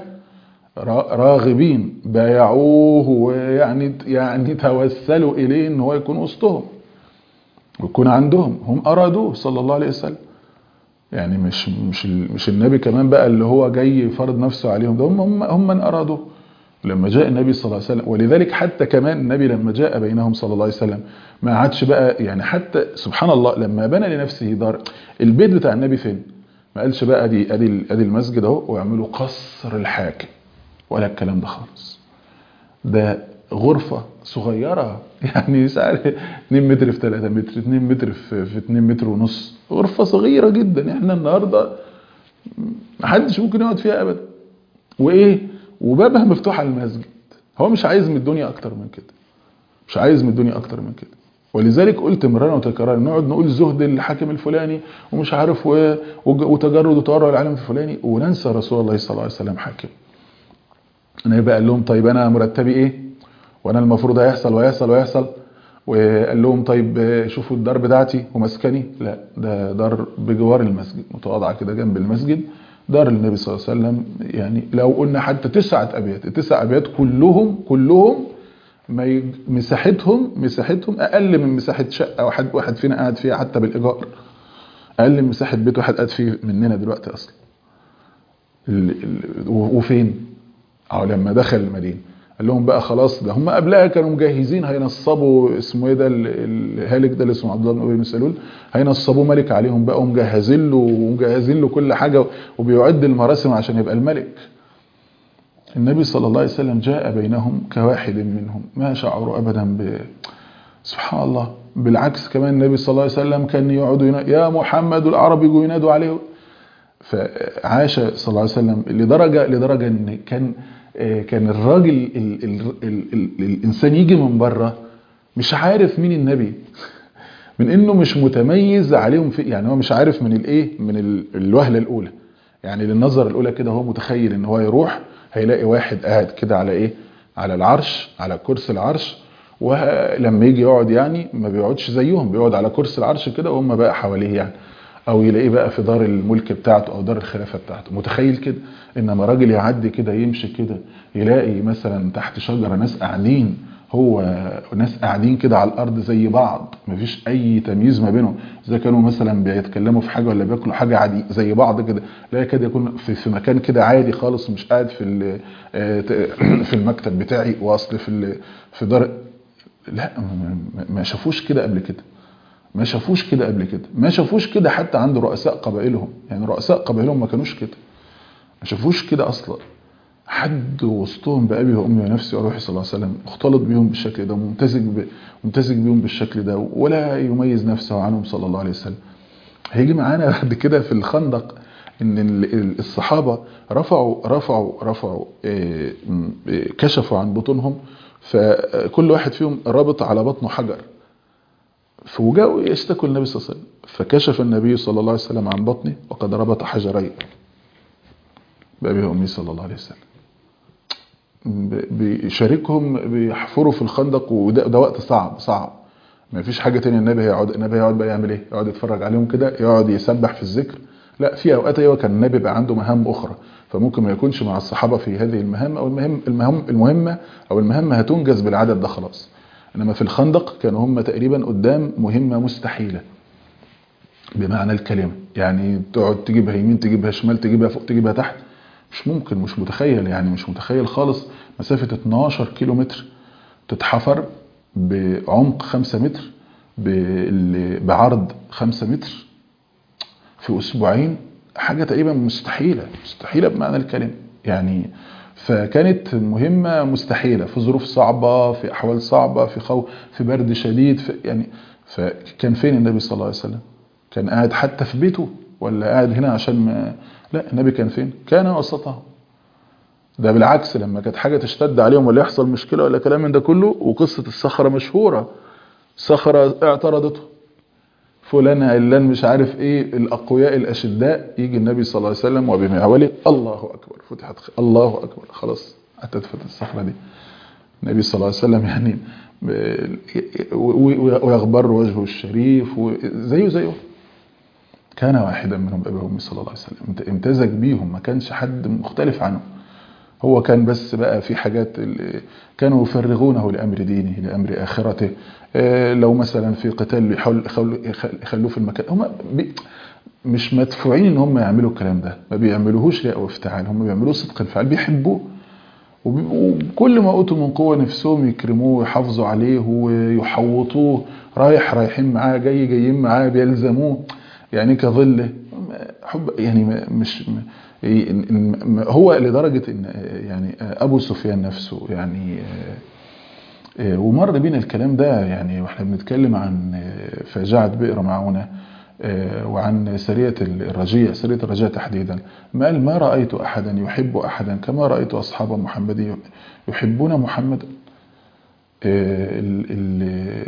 راغبين بايعوه ويعني يعني توسلوا إليه ان هو يكون وسطهم ويكون عندهم هم أرادوه صلى الله عليه وسلم يعني مش مش مش النبي كمان بقى اللي هو جاي فرض نفسه عليهم ده هم هم, هم من أرادوه لما جاء النبي صلى الله عليه وسلم ولذلك حتى كمان النبي لما جاء بينهم صلى الله عليه وسلم ما عادش بقى يعني حتى سبحان الله لما بنى لنفسه دار البيت بتاع النبي فين؟ ما قالش بقى ادي ادي ادي المسجد اهو واعملوا قصر الحاكم ولا الكلام ده خالص ده غرفة صغيرة يعني مش عارف 2 متر في 3 متر 2 متر في, في 2 متر ونص غرفة صغيرة جدا احنا النهاردة محدش ممكن يقعد فيها ابدا وايه وبابها مفتوح على المسجد هو مش عايز من الدنيا اكتر من كده مش عايز من الدنيا اكتر من كده ولذلك قلت مرارا وتكرارا نقعد نقول زهد الحاكم الفلاني ومش عارف و... وتجرد وتورع العالم الفلاني وننسى رسول الله صلى الله عليه وسلم حاكم انا بقى قال لهم طيب انا مرتبي ايه وانا المفروض هيحصل ويحصل ويحصل وقال لهم طيب شوفوا الدار بتاعتي ومسكني لا ده دار بجوار المسجد متواضعه كده جنب المسجد دار النبي صلى الله عليه وسلم يعني لو قلنا حتى تسعة أبيات التسع أبيات كلهم كلهم ما يج... مساحتهم مساحتهم أقل من مساحة شقة واحد واحد فينا قاعد فيها حتى بالإيجار أقل من مساحة بيت واحد قاعد فيه مننا دلوقتي أصلا ال... ال... وفين؟ أو لما دخل المدينة قال لهم بقى خلاص ده هم قبلها كانوا مجهزين هينصبوا اسمه ايه ده الهالك ده اللي اسمه عبد الله بن ابي مسلول هينصبوه ملك عليهم بقى ومجهزين له ومجهزين له كل حاجه وبيعد المراسم عشان يبقى الملك النبي صلى الله عليه وسلم جاء بينهم كواحد منهم ما شعروا ابدا ب سبحان الله بالعكس كمان النبي صلى الله عليه وسلم كان يقعد يا محمد العرب يجوا ينادوا عليه فعاش صلى الله عليه وسلم لدرجه لدرجه ان كان كان الراجل ال ال ال ال الانسان يجي من بره مش عارف مين النبي من انه مش متميز عليهم في يعني هو مش عارف من الايه من الوهله الاولى يعني للنظر الاولى كده هو متخيل ان هو يروح هيلاقي واحد قاعد كده على ايه على العرش على كرسي العرش ولما يجي يقعد يعني ما بيقعدش زيهم بيقعد على كرسي العرش كده وهم بقى حواليه يعني او يلاقيه بقى في دار الملك بتاعته او دار الخلافه بتاعته متخيل كده انما راجل يعدي كده يمشي كده يلاقي مثلا تحت شجره ناس قاعدين هو ناس قاعدين كده على الارض زي بعض مفيش اي تمييز ما بينهم اذا كانوا مثلا بيتكلموا في حاجه ولا بياكلوا حاجه عادي زي بعض كده لا يكاد يكون في, في مكان كده عادي خالص مش قاعد في في المكتب بتاعي واصل في في دار لا ما شافوش كده قبل كده ما شافوش كده قبل كده ما شافوش كده حتى عند رؤساء قبائلهم يعني رؤساء قبائلهم ما كانوش كده ما شافوش كده اصلا حد وسطهم بأبي وأمي ونفسي وروحي صلى الله عليه وسلم اختلط بيهم بالشكل ده ممتزج ب... ممتزج بيهم بالشكل ده ولا يميز نفسه عنهم صلى الله عليه وسلم هيجي معانا بعد كده في الخندق ان الصحابه رفعوا رفعوا رفعوا كشفوا عن بطونهم فكل واحد فيهم رابط على بطنه حجر فوجاءوا يشتكوا النبي صلى الله عليه وسلم فكشف النبي صلى الله عليه وسلم عن بطنه وقد ربط حجرين بأبي وأمي صلى الله عليه وسلم بيشاركهم بيحفروا في الخندق وده وقت صعب صعب ما فيش حاجة تانية النبي هيقعد النبي هيقعد بقى يعمل ايه يقعد يتفرج عليهم كده يقعد يسبح في الذكر لا في اوقات ايوه كان النبي بقى عنده مهام اخرى فممكن ما يكونش مع الصحابة في هذه المهام او المهم المهم المهمة او المهمة هتنجز بالعدد ده خلاص انما في الخندق كانوا هم تقريبا قدام مهمة مستحيلة بمعنى الكلمة يعني تقعد تجيبها يمين تجيبها شمال تجيبها فوق تجيبها تحت مش ممكن مش متخيل يعني مش متخيل خالص مسافة 12 كيلو متر تتحفر بعمق 5 متر بعرض 5 متر في اسبوعين حاجة تقريبا مستحيلة مستحيلة بمعنى الكلمة يعني فكانت مهمة مستحيلة في ظروف صعبة في أحوال صعبة في خو في برد شديد في يعني فكان فين النبي صلى الله عليه وسلم كان قاعد حتى في بيته ولا قاعد هنا عشان ما لا النبي كان فين كان وسطهم ده بالعكس لما كانت حاجة تشتد عليهم ولا يحصل مشكلة ولا كلام من ده كله وقصة الصخرة مشهورة صخرة اعترضته فلان علان مش عارف ايه الاقوياء الاشداء يجي النبي صلى الله عليه وسلم وبمعوله الله اكبر فتحت خ... الله اكبر خلاص هتدفت الصخره دي النبي صلى الله عليه وسلم يعني ويغبر وجهه الشريف زيه زيه كان واحدا منهم ابي وامي صلى الله عليه وسلم امتزج بيهم ما كانش حد مختلف عنه هو كان بس بقى في حاجات كانوا يفرغونه لأمر دينه لأمر آخرته لو مثلا في قتال يحاول يخلوه في المكان هم مش مدفوعين ان هم يعملوا الكلام ده ما بيعملوهوش رئة وافتعال هم بيعملوه صدق الفعل بيحبوه وكل ما اوتوا من قوة نفسهم يكرموه ويحافظوا عليه ويحوطوه رايح رايحين معاه جاي جايين معاه بيلزموه يعني كظله حب يعني مش هو لدرجة ان يعني ابو سفيان نفسه يعني ومر بينا الكلام ده يعني واحنا بنتكلم عن فاجعة بئر معونة وعن سرية الرجيع سرية الرجاء تحديدا ما قال ما رأيت أحدا يحب أحدا كما رأيت أصحاب محمد يحبون محمدا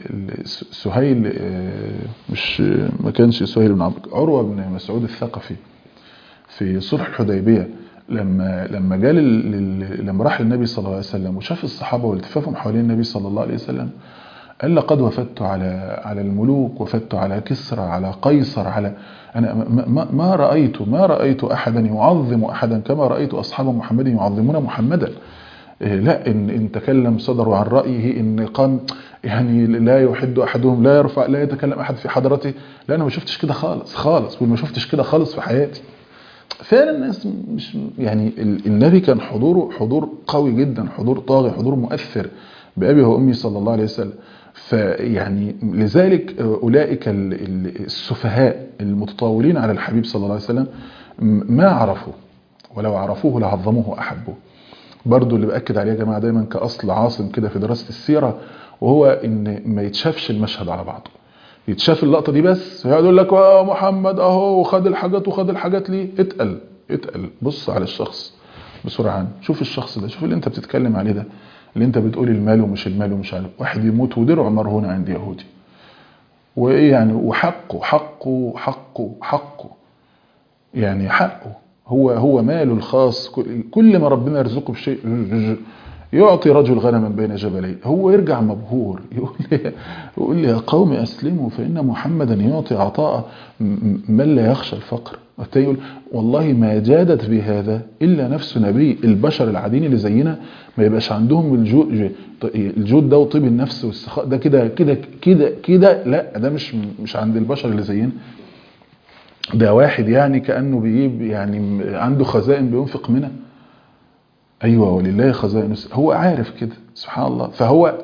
سهيل مش ما كانش سهيل بن عمرو عروة بن مسعود الثقفي في صلح الحديبية لما لما جاء لما راح للنبي صلى الله عليه وسلم وشاف الصحابة والتفافهم حوالين النبي صلى الله عليه وسلم قال لقد وفدت على على الملوك وفدت على كسرى على قيصر على انا ما, ما رايت ما رايت احدا يعظم احدا كما رايت اصحاب محمد يعظمون محمدا لا ان ان تكلم صدروا عن رايه ان قام يعني لا يحد احدهم لا يرفع لا يتكلم احد في حضرته لا انا ما شفتش كده خالص خالص وما شفتش كده خالص في حياتي فعلا الناس مش يعني النبي كان حضوره حضور قوي جدا حضور طاغي حضور مؤثر بأبي وأمي صلى الله عليه وسلم فيعني لذلك أولئك السفهاء المتطاولين على الحبيب صلى الله عليه وسلم ما عرفوا ولو عرفوه لعظموه وأحبوه برضو اللي بأكد عليه يا جماعة دايما كأصل عاصم كده في دراسة السيرة وهو ان ما يتشافش المشهد على بعضه يتشاف اللقطة دي بس يقعد يقول لك محمد اهو وخد الحاجات وخد الحاجات ليه اتقل اتقل بص على الشخص بسرعة شوف الشخص ده شوف اللي انت بتتكلم عليه ده اللي انت بتقول المال ومش المال ومش عارف واحد يموت ودرعه مرهون عند يهودي وايه يعني وحقه حقه حقه حقه يعني حقه هو هو ماله الخاص كل ما ربنا يرزقه بشيء يعطي رجل غنما بين جبلين هو يرجع مبهور يقول لي يقول لي يا قوم اسلموا فان محمدا يعطي عطاء من لا يخشى الفقر والتاني يقول والله ما جادت بهذا الا نفس نبي البشر العاديين اللي زينا ما يبقاش عندهم الجود الجود ده وطيب النفس والسخاء ده كده كده كده كده لا ده مش مش عند البشر اللي زينا ده واحد يعني كانه بيجيب يعني عنده خزائن بينفق منها ايوه ولله خزائن هو عارف كده سبحان الله فهو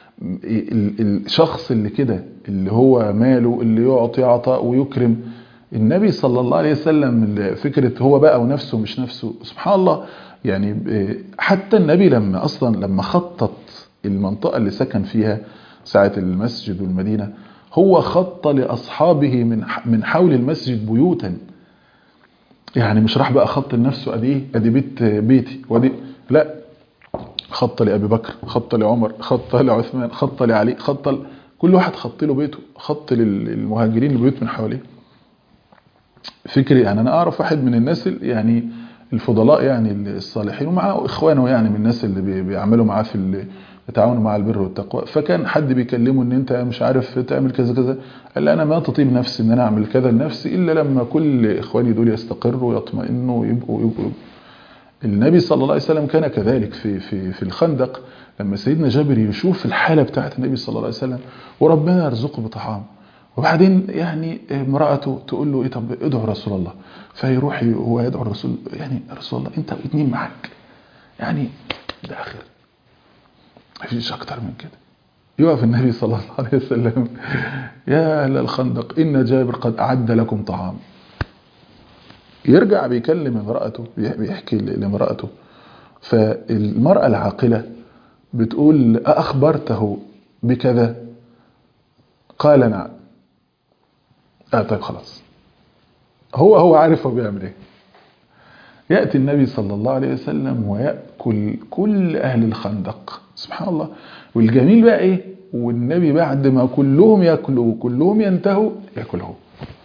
الشخص اللي كده اللي هو ماله اللي يعطي عطاء ويكرم النبي صلى الله عليه وسلم فكرة هو بقى ونفسه مش نفسه سبحان الله يعني حتى النبي لما أصلا لما خطط المنطقة اللي سكن فيها ساعة المسجد والمدينة هو خط لأصحابه من من حول المسجد بيوتا يعني مش راح بقى خط لنفسه ادي ايه ادي بيت بيتي وادي لا خط لابي بكر خط لعمر خط لعثمان خط لعلي خط ل... كل واحد خط له بيته خط للمهاجرين البيوت من حواليه فكري يعني انا اعرف واحد من الناس يعني الفضلاء يعني الصالحين ومعاه اخوانه يعني من الناس اللي بيعملوا معاه في يتعاونوا مع البر والتقوى فكان حد بيكلمه ان انت مش عارف تعمل كذا كذا قال انا ما تطيب نفسي ان انا اعمل كذا لنفسي الا لما كل اخواني دول يستقروا ويطمئنوا ويبقوا يبقوا النبي صلى الله عليه وسلم كان كذلك في في في الخندق لما سيدنا جابر يشوف الحاله بتاعه النبي صلى الله عليه وسلم وربنا يرزقه بطعام وبعدين يعني امرأته تقول له ايه طب ادعو رسول الله فيروح هو يدعو الرسول يعني يا رسول الله انت واثنين معاك يعني ده اخر مفيش اكتر من كده يقف النبي صلى الله عليه وسلم يا اهل الخندق ان جابر قد اعد لكم طعام يرجع بيكلم امرأته بيحكي لامرأته فالمرأة العاقلة بتقول أخبرته بكذا قال نعم آه طيب خلاص هو هو عارف هو بيعمل ايه يأتي النبي صلى الله عليه وسلم ويأكل كل أهل الخندق سبحان الله والجميل بقى ايه والنبي بعد ما كلهم ياكلوا وكلهم ينتهوا ياكل هو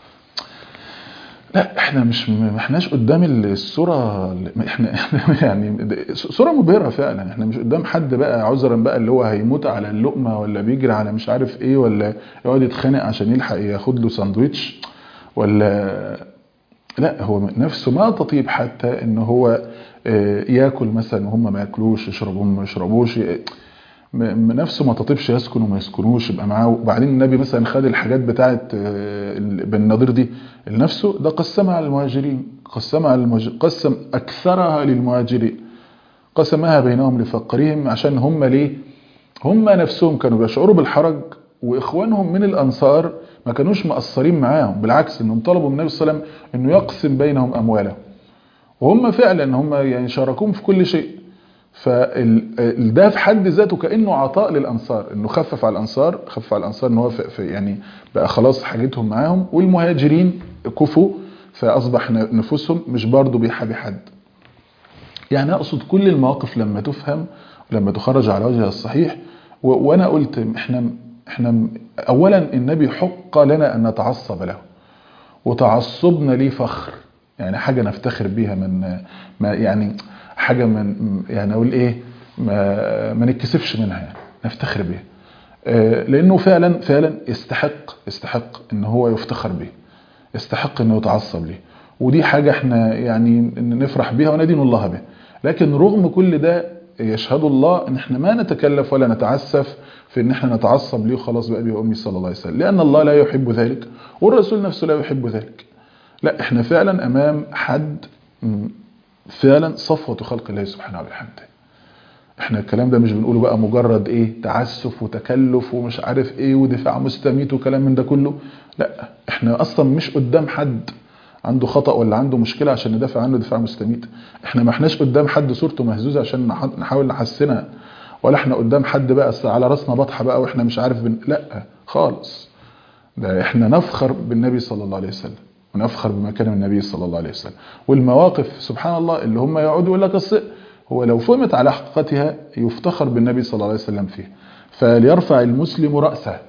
لا احنا مش ما احناش قدام الصوره احنا احنا يعني صوره مبهره فعلا احنا مش قدام حد بقى عذرا بقى اللي هو هيموت على اللقمه ولا بيجري على مش عارف ايه ولا يقعد يتخانق عشان يلحق ياخد له ساندويتش ولا لا هو نفسه ما تطيب حتى ان هو ياكل مثلا وهم ما ياكلوش يشربوا ما يشربوش نفسه ما تطيبش يسكن وما يسكنوش يبقى معاه وبعدين النبي مثلا خد الحاجات بتاعه بن النضير دي لنفسه ده قسمها على المهاجرين قسمها على المهاجرين قسم اكثرها للمهاجرين قسمها بينهم لفقرهم عشان هم ليه هم نفسهم كانوا بيشعروا بالحرج واخوانهم من الانصار ما كانوش مقصرين معاهم بالعكس انهم طلبوا من النبي صلى الله عليه وسلم انه يقسم بينهم اموالهم وهم فعلا هم يعني شاركوهم في كل شيء فده في حد ذاته كانه عطاء للانصار انه خفف على الانصار خفف على الانصار ان هو في يعني بقى خلاص حاجتهم معاهم والمهاجرين كفوا فاصبح نفوسهم مش برضه بيحابي حد يعني اقصد كل المواقف لما تفهم لما تخرج على وجهها الصحيح وانا قلت احنا احنا اولا النبي حق لنا ان نتعصب له وتعصبنا ليه فخر يعني حاجة نفتخر بيها من ما يعني حاجة من يعني اقول ايه ما, ما نتكسفش منها يعني نفتخر بيها لانه فعلا فعلا يستحق يستحق ان هو يفتخر به يستحق انه يتعصب ليه ودي حاجة احنا يعني نفرح بيها وندين الله به لكن رغم كل ده يشهد الله ان احنا ما نتكلف ولا نتعسف في ان احنا نتعصب ليه خلاص بأبي وأمي صلى الله عليه وسلم لأن الله لا يحب ذلك والرسول نفسه لا يحب ذلك لا احنا فعلا امام حد فعلا صفوة خلق الله سبحانه وبحمده احنا الكلام ده مش بنقوله بقى مجرد ايه تعسف وتكلف ومش عارف ايه ودفاع مستميت وكلام من ده كله لا احنا اصلا مش قدام حد عنده خطأ ولا عنده مشكلة عشان ندافع عنه دفاع مستميت احنا ما احناش قدام حد صورته مهزوزة عشان نحاول نحسنها ولا احنا قدام حد بقى على راسنا بطحة بقى واحنا مش عارف بن... لا خالص ده احنا نفخر بالنبي صلى الله عليه وسلم ونفخر بمكان النبي صلى الله عليه وسلم والمواقف سبحان الله اللي هم يقعدوا يقول لك الص هو لو فهمت على حقيقتها يفتخر بالنبي صلى الله عليه وسلم فيها فليرفع المسلم رأسه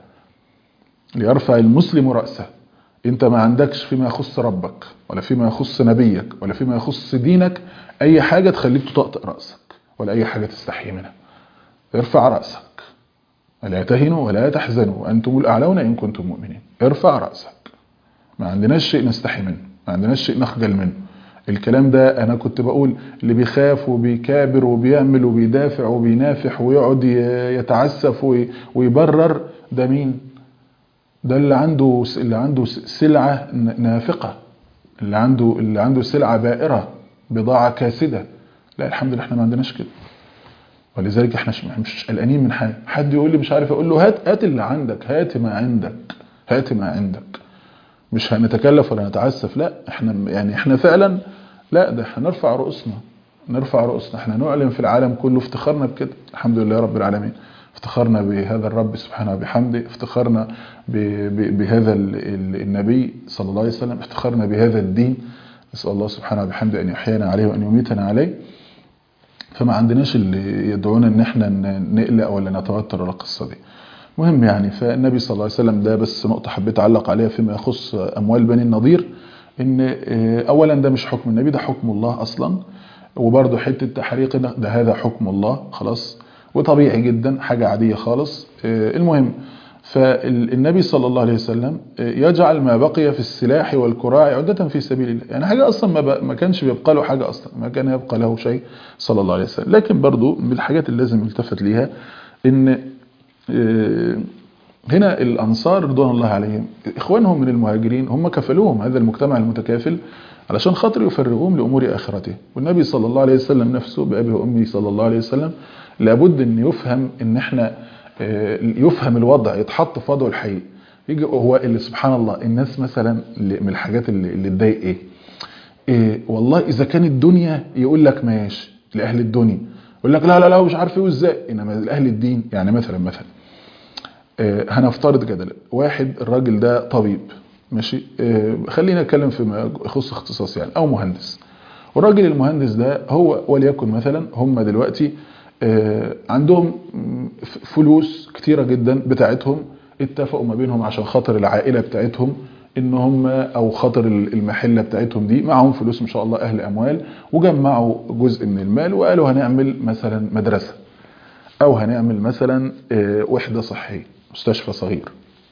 ليرفع المسلم رأسه انت ما عندكش فيما يخص ربك ولا فيما يخص نبيك ولا فيما يخص دينك اي حاجة تخليك تطأطئ رأسك ولا اي حاجة تستحي منها ارفع رأسك ولا تهنوا ولا تحزنوا أنتم الأعلون إن كنتم مؤمنين ارفع رأسك ما عندناش شيء نستحي منه ما عندناش شيء نخجل منه الكلام ده أنا كنت بقول اللي بيخاف وبيكابر وبيعمل وبيدافع وبينافح ويقعد يتعسف ويبرر ده مين ده اللي عنده اللي عنده سلعة نافقة اللي عنده اللي عنده سلعة بائرة بضاعة كاسدة لا الحمد لله احنا ما عندناش كده ولذلك احنا مش قلقانين من حاجه حد يقول لي مش عارف اقول له هات هات اللي عندك هات ما عندك هات ما عندك مش هنتكلف ولا نتعسف لا احنا يعني احنا فعلا لا ده احنا نرفع رؤوسنا نرفع رؤوسنا احنا نعلن في العالم كله افتخارنا بكده الحمد لله رب العالمين افتخرنا بهذا الرب سبحانه وبحمده افتخرنا بهذا النبي صلى الله عليه وسلم افتخرنا بهذا الدين نسأل الله سبحانه وبحمده أن يحيينا عليه وأن يميتنا عليه فما عندناش اللي يدعونا ان احنا نقلق ولا نتوتر ولا القصه دي مهم يعني فالنبي صلى الله عليه وسلم ده بس نقطه حبيت اعلق عليها فيما يخص اموال بني النضير ان اولا ده مش حكم النبي ده حكم الله اصلا وبرده حته تحريق ده هذا حكم الله خلاص وطبيعي جدا حاجه عاديه خالص المهم فالنبي صلى الله عليه وسلم يجعل ما بقي في السلاح والكراع عدة في سبيل الله يعني حاجة أصلا ما, ما كانش بيبقى له حاجة أصلا ما كان يبقى له شيء صلى الله عليه وسلم لكن برضو من الحاجات اللي لازم يلتفت ليها إن هنا الأنصار رضوان الله عليهم إخوانهم من المهاجرين هم كفلوهم هذا المجتمع المتكافل علشان خاطر يفرغوهم لأمور آخرته والنبي صلى الله عليه وسلم نفسه بأبي وأمي صلى الله عليه وسلم لابد أن يفهم أن احنا يفهم الوضع يتحط في وضعه الحقيقي يجي هو اللي سبحان الله الناس مثلا من الحاجات اللي, اللي تضايق ايه؟ إيه والله اذا كان الدنيا يقول لك ماشي لاهل الدنيا يقول لك لا لا لا مش عارف ايه وازاي انما لاهل الدين يعني مثلا مثلا إيه هنفترض كده واحد الراجل ده طبيب ماشي إيه خلينا نتكلم فيما يخص اختصاص يعني او مهندس والراجل المهندس ده هو وليكن مثلا هم دلوقتي عندهم فلوس كتيرة جدا بتاعتهم اتفقوا ما بينهم عشان خاطر العائلة بتاعتهم ان هم او خاطر المحلة بتاعتهم دي معهم فلوس ما شاء الله اهل اموال وجمعوا جزء من المال وقالوا هنعمل مثلا مدرسة او هنعمل مثلا وحدة صحية مستشفى صغير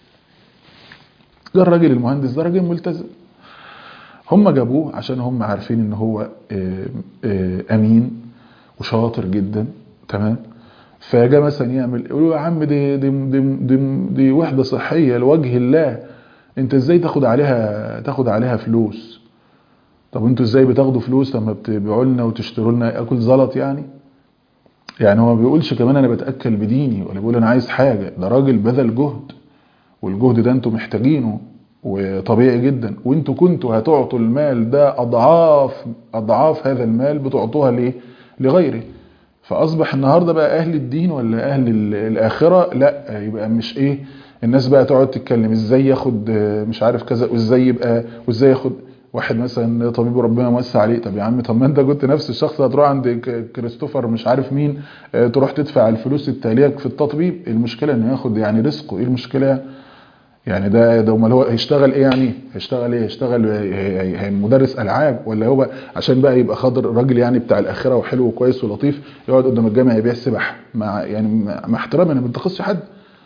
ده الراجل المهندس ده راجل ملتزم هم جابوه عشان هم عارفين ان هو امين وشاطر جدا تمام فجاء مثلا يعمل يقولوا يا عم دي دي دي دي, دي وحده صحيه لوجه الله انت ازاي تاخد عليها تاخد عليها فلوس طب انتوا ازاي بتاخدوا فلوس لما بتبيعوا لنا وتشتروا لنا اكل زلط يعني يعني هو ما بيقولش كمان انا بتاكل بديني ولا بيقول انا عايز حاجه ده راجل بذل جهد والجهد ده انتوا محتاجينه وطبيعي جدا وانتوا كنتوا هتعطوا المال ده اضعاف اضعاف هذا المال بتعطوها ليه لغيره فاصبح النهارده بقى اهل الدين ولا اهل الاخره لا يبقى مش ايه الناس بقى تقعد تتكلم ازاي ياخد مش عارف كذا وازاي يبقى وازاي ياخد واحد مثلا طبيب ربنا موسع عليه طب يا عم طب ما انت كنت نفس الشخص هتروح عند ك- كريستوفر مش عارف مين اه، تروح تدفع الفلوس التاليه في التطبيب المشكله انه ياخد يعني رزقه ايه المشكله يعني ده ده امال هو هيشتغل ايه يعني هيشتغل ايه هيشتغل هي- هي- هي مدرس العاب ولا هو عشان بقى يبقى خاطر راجل يعني بتاع الاخره وحلو وكويس ولطيف يقعد قدام الجامع يبيع سبح مع يعني مع مع احترامي انا ما بنتقصش حد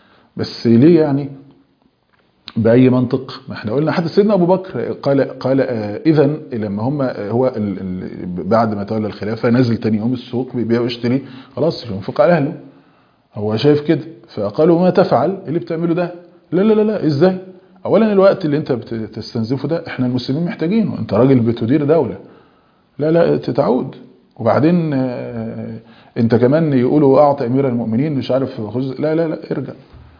بس ليه يعني باي منطق ما احنا قلنا حتى سيدنا ابو بكر قال قال آه اذا لما هم آه، هو ال ال بعد ما تولى الخلافه نزل تاني يوم السوق بيبيع ويشتري خلاص ينفق على اهله هو شايف كده فقالوا ما تفعل إيه اللي بتعمله ده لا لا لا لا ازاي اولا الوقت اللي انت بتستنزفه ده احنا المسلمين محتاجينه انت راجل بتدير دوله لا لا تتعود وبعدين آه، انت كمان يقولوا اعطى امير المؤمنين مش عارف خذ لا لا لا ارجع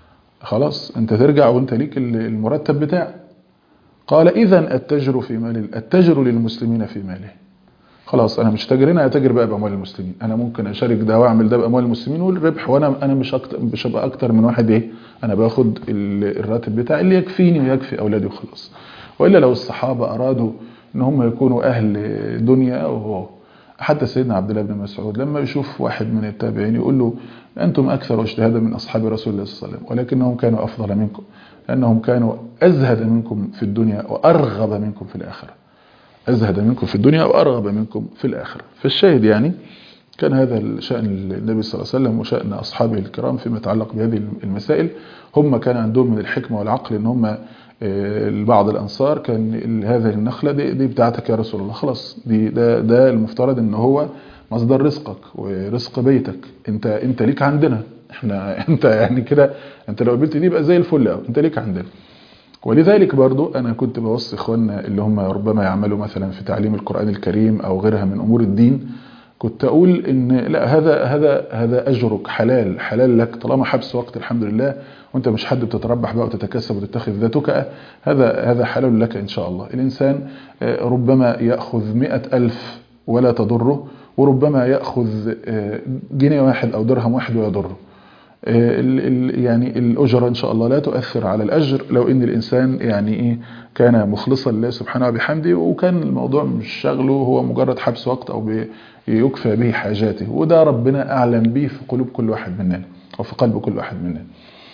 خلاص انت ترجع وانت ليك المرتب بتاعك قال اذا اتجر في مال اتجر للمسلمين في ماله خلاص انا مش تاجر هنا اتاجر بقى باموال المسلمين انا ممكن اشارك ده واعمل ده باموال المسلمين والربح وانا انا مش اكتر مش هبقى اكتر من واحد ايه انا باخد ال- الراتب بتاعي اللي يكفيني ويكفي اولادي وخلاص والا لو الصحابه ارادوا ان هم يكونوا اهل دنيا وهو حتى سيدنا عبد الله بن مسعود لما يشوف واحد من التابعين يقول له انتم اكثر اجتهادا من اصحاب رسول الله صلى الله عليه وسلم ولكنهم كانوا افضل منكم لانهم كانوا ازهد منكم في الدنيا وارغب منكم في الاخره أزهد منكم في الدنيا وأرغب منكم في الآخرة فالشاهد يعني كان هذا شأن النبي صلى الله عليه وسلم وشأن أصحابه الكرام فيما يتعلق بهذه المسائل هم كان عندهم من الحكمة والعقل ان هم آه، بعض الأنصار كان ال- هذه النخلة دي, دي بتاعتك يا رسول الله خلاص دي ده, ده المفترض ان هو مصدر رزقك ورزق بيتك انت انت ليك عندنا احنا انت يعني كده انت لو قبلت دي يبقى زي الفل قوي انت ليك عندنا ولذلك برضو أنا كنت بوصي إخواننا اللي هم ربما يعملوا مثلا في تعليم القرآن الكريم أو غيرها من أمور الدين كنت أقول إن لا هذا هذا هذا أجرك حلال حلال لك طالما حبس وقت الحمد لله وأنت مش حد بتتربح بقى وتتكسب وتتخذ ذاتك هذا هذا حلال لك إن شاء الله الإنسان آه، ربما يأخذ مئة ألف ولا تضره وربما يأخذ آه، جنيه واحد أو درهم واحد ويضره ال- ال- يعني الأجرة إن شاء الله لا تؤثر على الأجر لو إن الإنسان يعني إيه كان مخلصا لله سبحانه وبحمده وكان الموضوع مش شغله هو مجرد حبس وقت أو بي- يكفى به حاجاته وده ربنا أعلم به في قلوب كل واحد مننا أو في قلب كل واحد مننا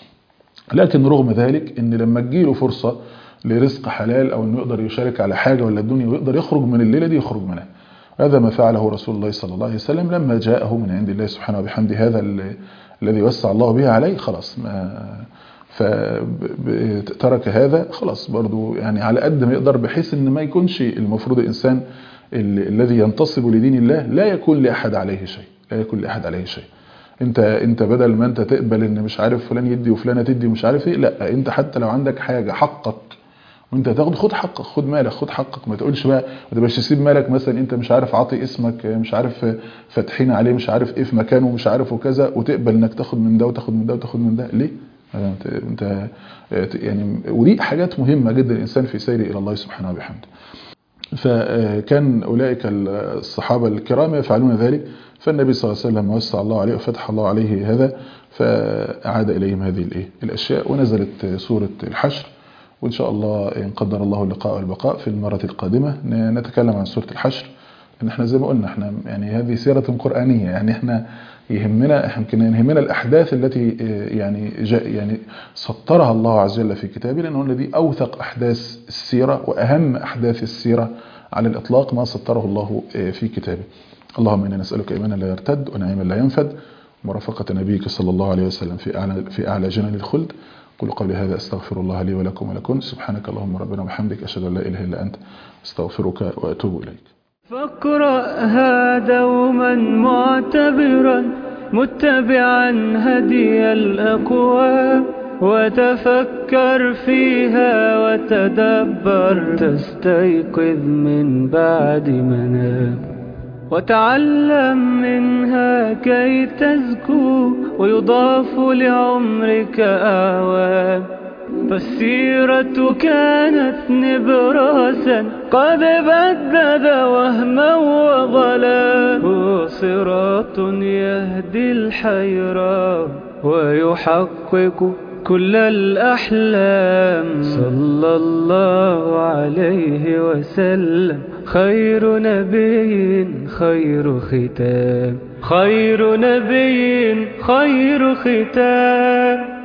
لكن رغم ذلك ان لما تجيله فرصة لرزق حلال او انه يقدر يشارك على حاجة ولا الدنيا ويقدر يخرج من الليلة دي يخرج منها هذا ما فعله رسول الله صلى الله عليه وسلم لما جاءه من عند الله سبحانه وبحمده هذا ال- الذي وسع الله به عليه خلاص ما فترك هذا خلاص برضو يعني على قد ما يقدر بحيث ان ما يكونش المفروض الانسان ال- الذي ينتصب لدين الله لا يكون لاحد عليه شيء لا يكون لاحد عليه شيء انت انت بدل ما انت تقبل ان مش عارف فلان يدي وفلانه تدي مش عارف ايه لا انت حتى لو عندك حاجه حقك وانت تاخد خد حقك خد مالك خد حقك ما تقولش بقى ما تبقاش تسيب مالك مثلا انت مش عارف عاطي اسمك مش عارف فاتحين عليه مش عارف ايه في مكانه مش عارف وكذا وتقبل انك تاخد من ده وتاخد من ده وتاخد من ده ليه؟ انت انت يعني ودي حاجات مهمه جدا الانسان في سيره الى الله سبحانه وبحمده. فكان أولئك الصحابة الكرام يفعلون ذلك فالنبي صلى الله عليه وسلم وسع الله عليه وفتح الله عليه هذا فأعاد إليهم هذه الإيه الأشياء ونزلت سورة الحشر وإن شاء الله إن قدر الله اللقاء والبقاء في المرة القادمة نتكلم عن سورة الحشر إن إحنا زي ما قلنا إحنا يعني هذه سيرة قرآنية يعني إحنا يهمنا يمكن يهمنا الأحداث التي يعني جاء يعني سطرها الله عز وجل في كتابه لأنه الذي أوثق أحداث السيرة وأهم أحداث السيرة على الإطلاق ما سطره الله في كتابه اللهم إنا نسألك إيمانا لا يرتد ونعيما لا ينفد مرافقة نبيك صلى الله عليه وسلم في أعلى, في أعلى جنان الخلد قل قولي هذا أستغفر الله لي ولكم ولكم سبحانك اللهم ربنا وبحمدك أشهد أن لا إله إلا أنت أستغفرك وأتوب إليك فاقرأها دوما معتبرا متبعا هدي الأقوام وتفكر فيها وتدبر تستيقظ من بعد منام وتعلم منها كي تزكو ويضاف لعمرك أعوام فالسيرة كانت نبراسا قد بدد وهما وظلا هو صراط يهدي الحيران ويحقق كل الأحلام صلى الله عليه وسلم خير نبي خير ختام خير نبي خير ختام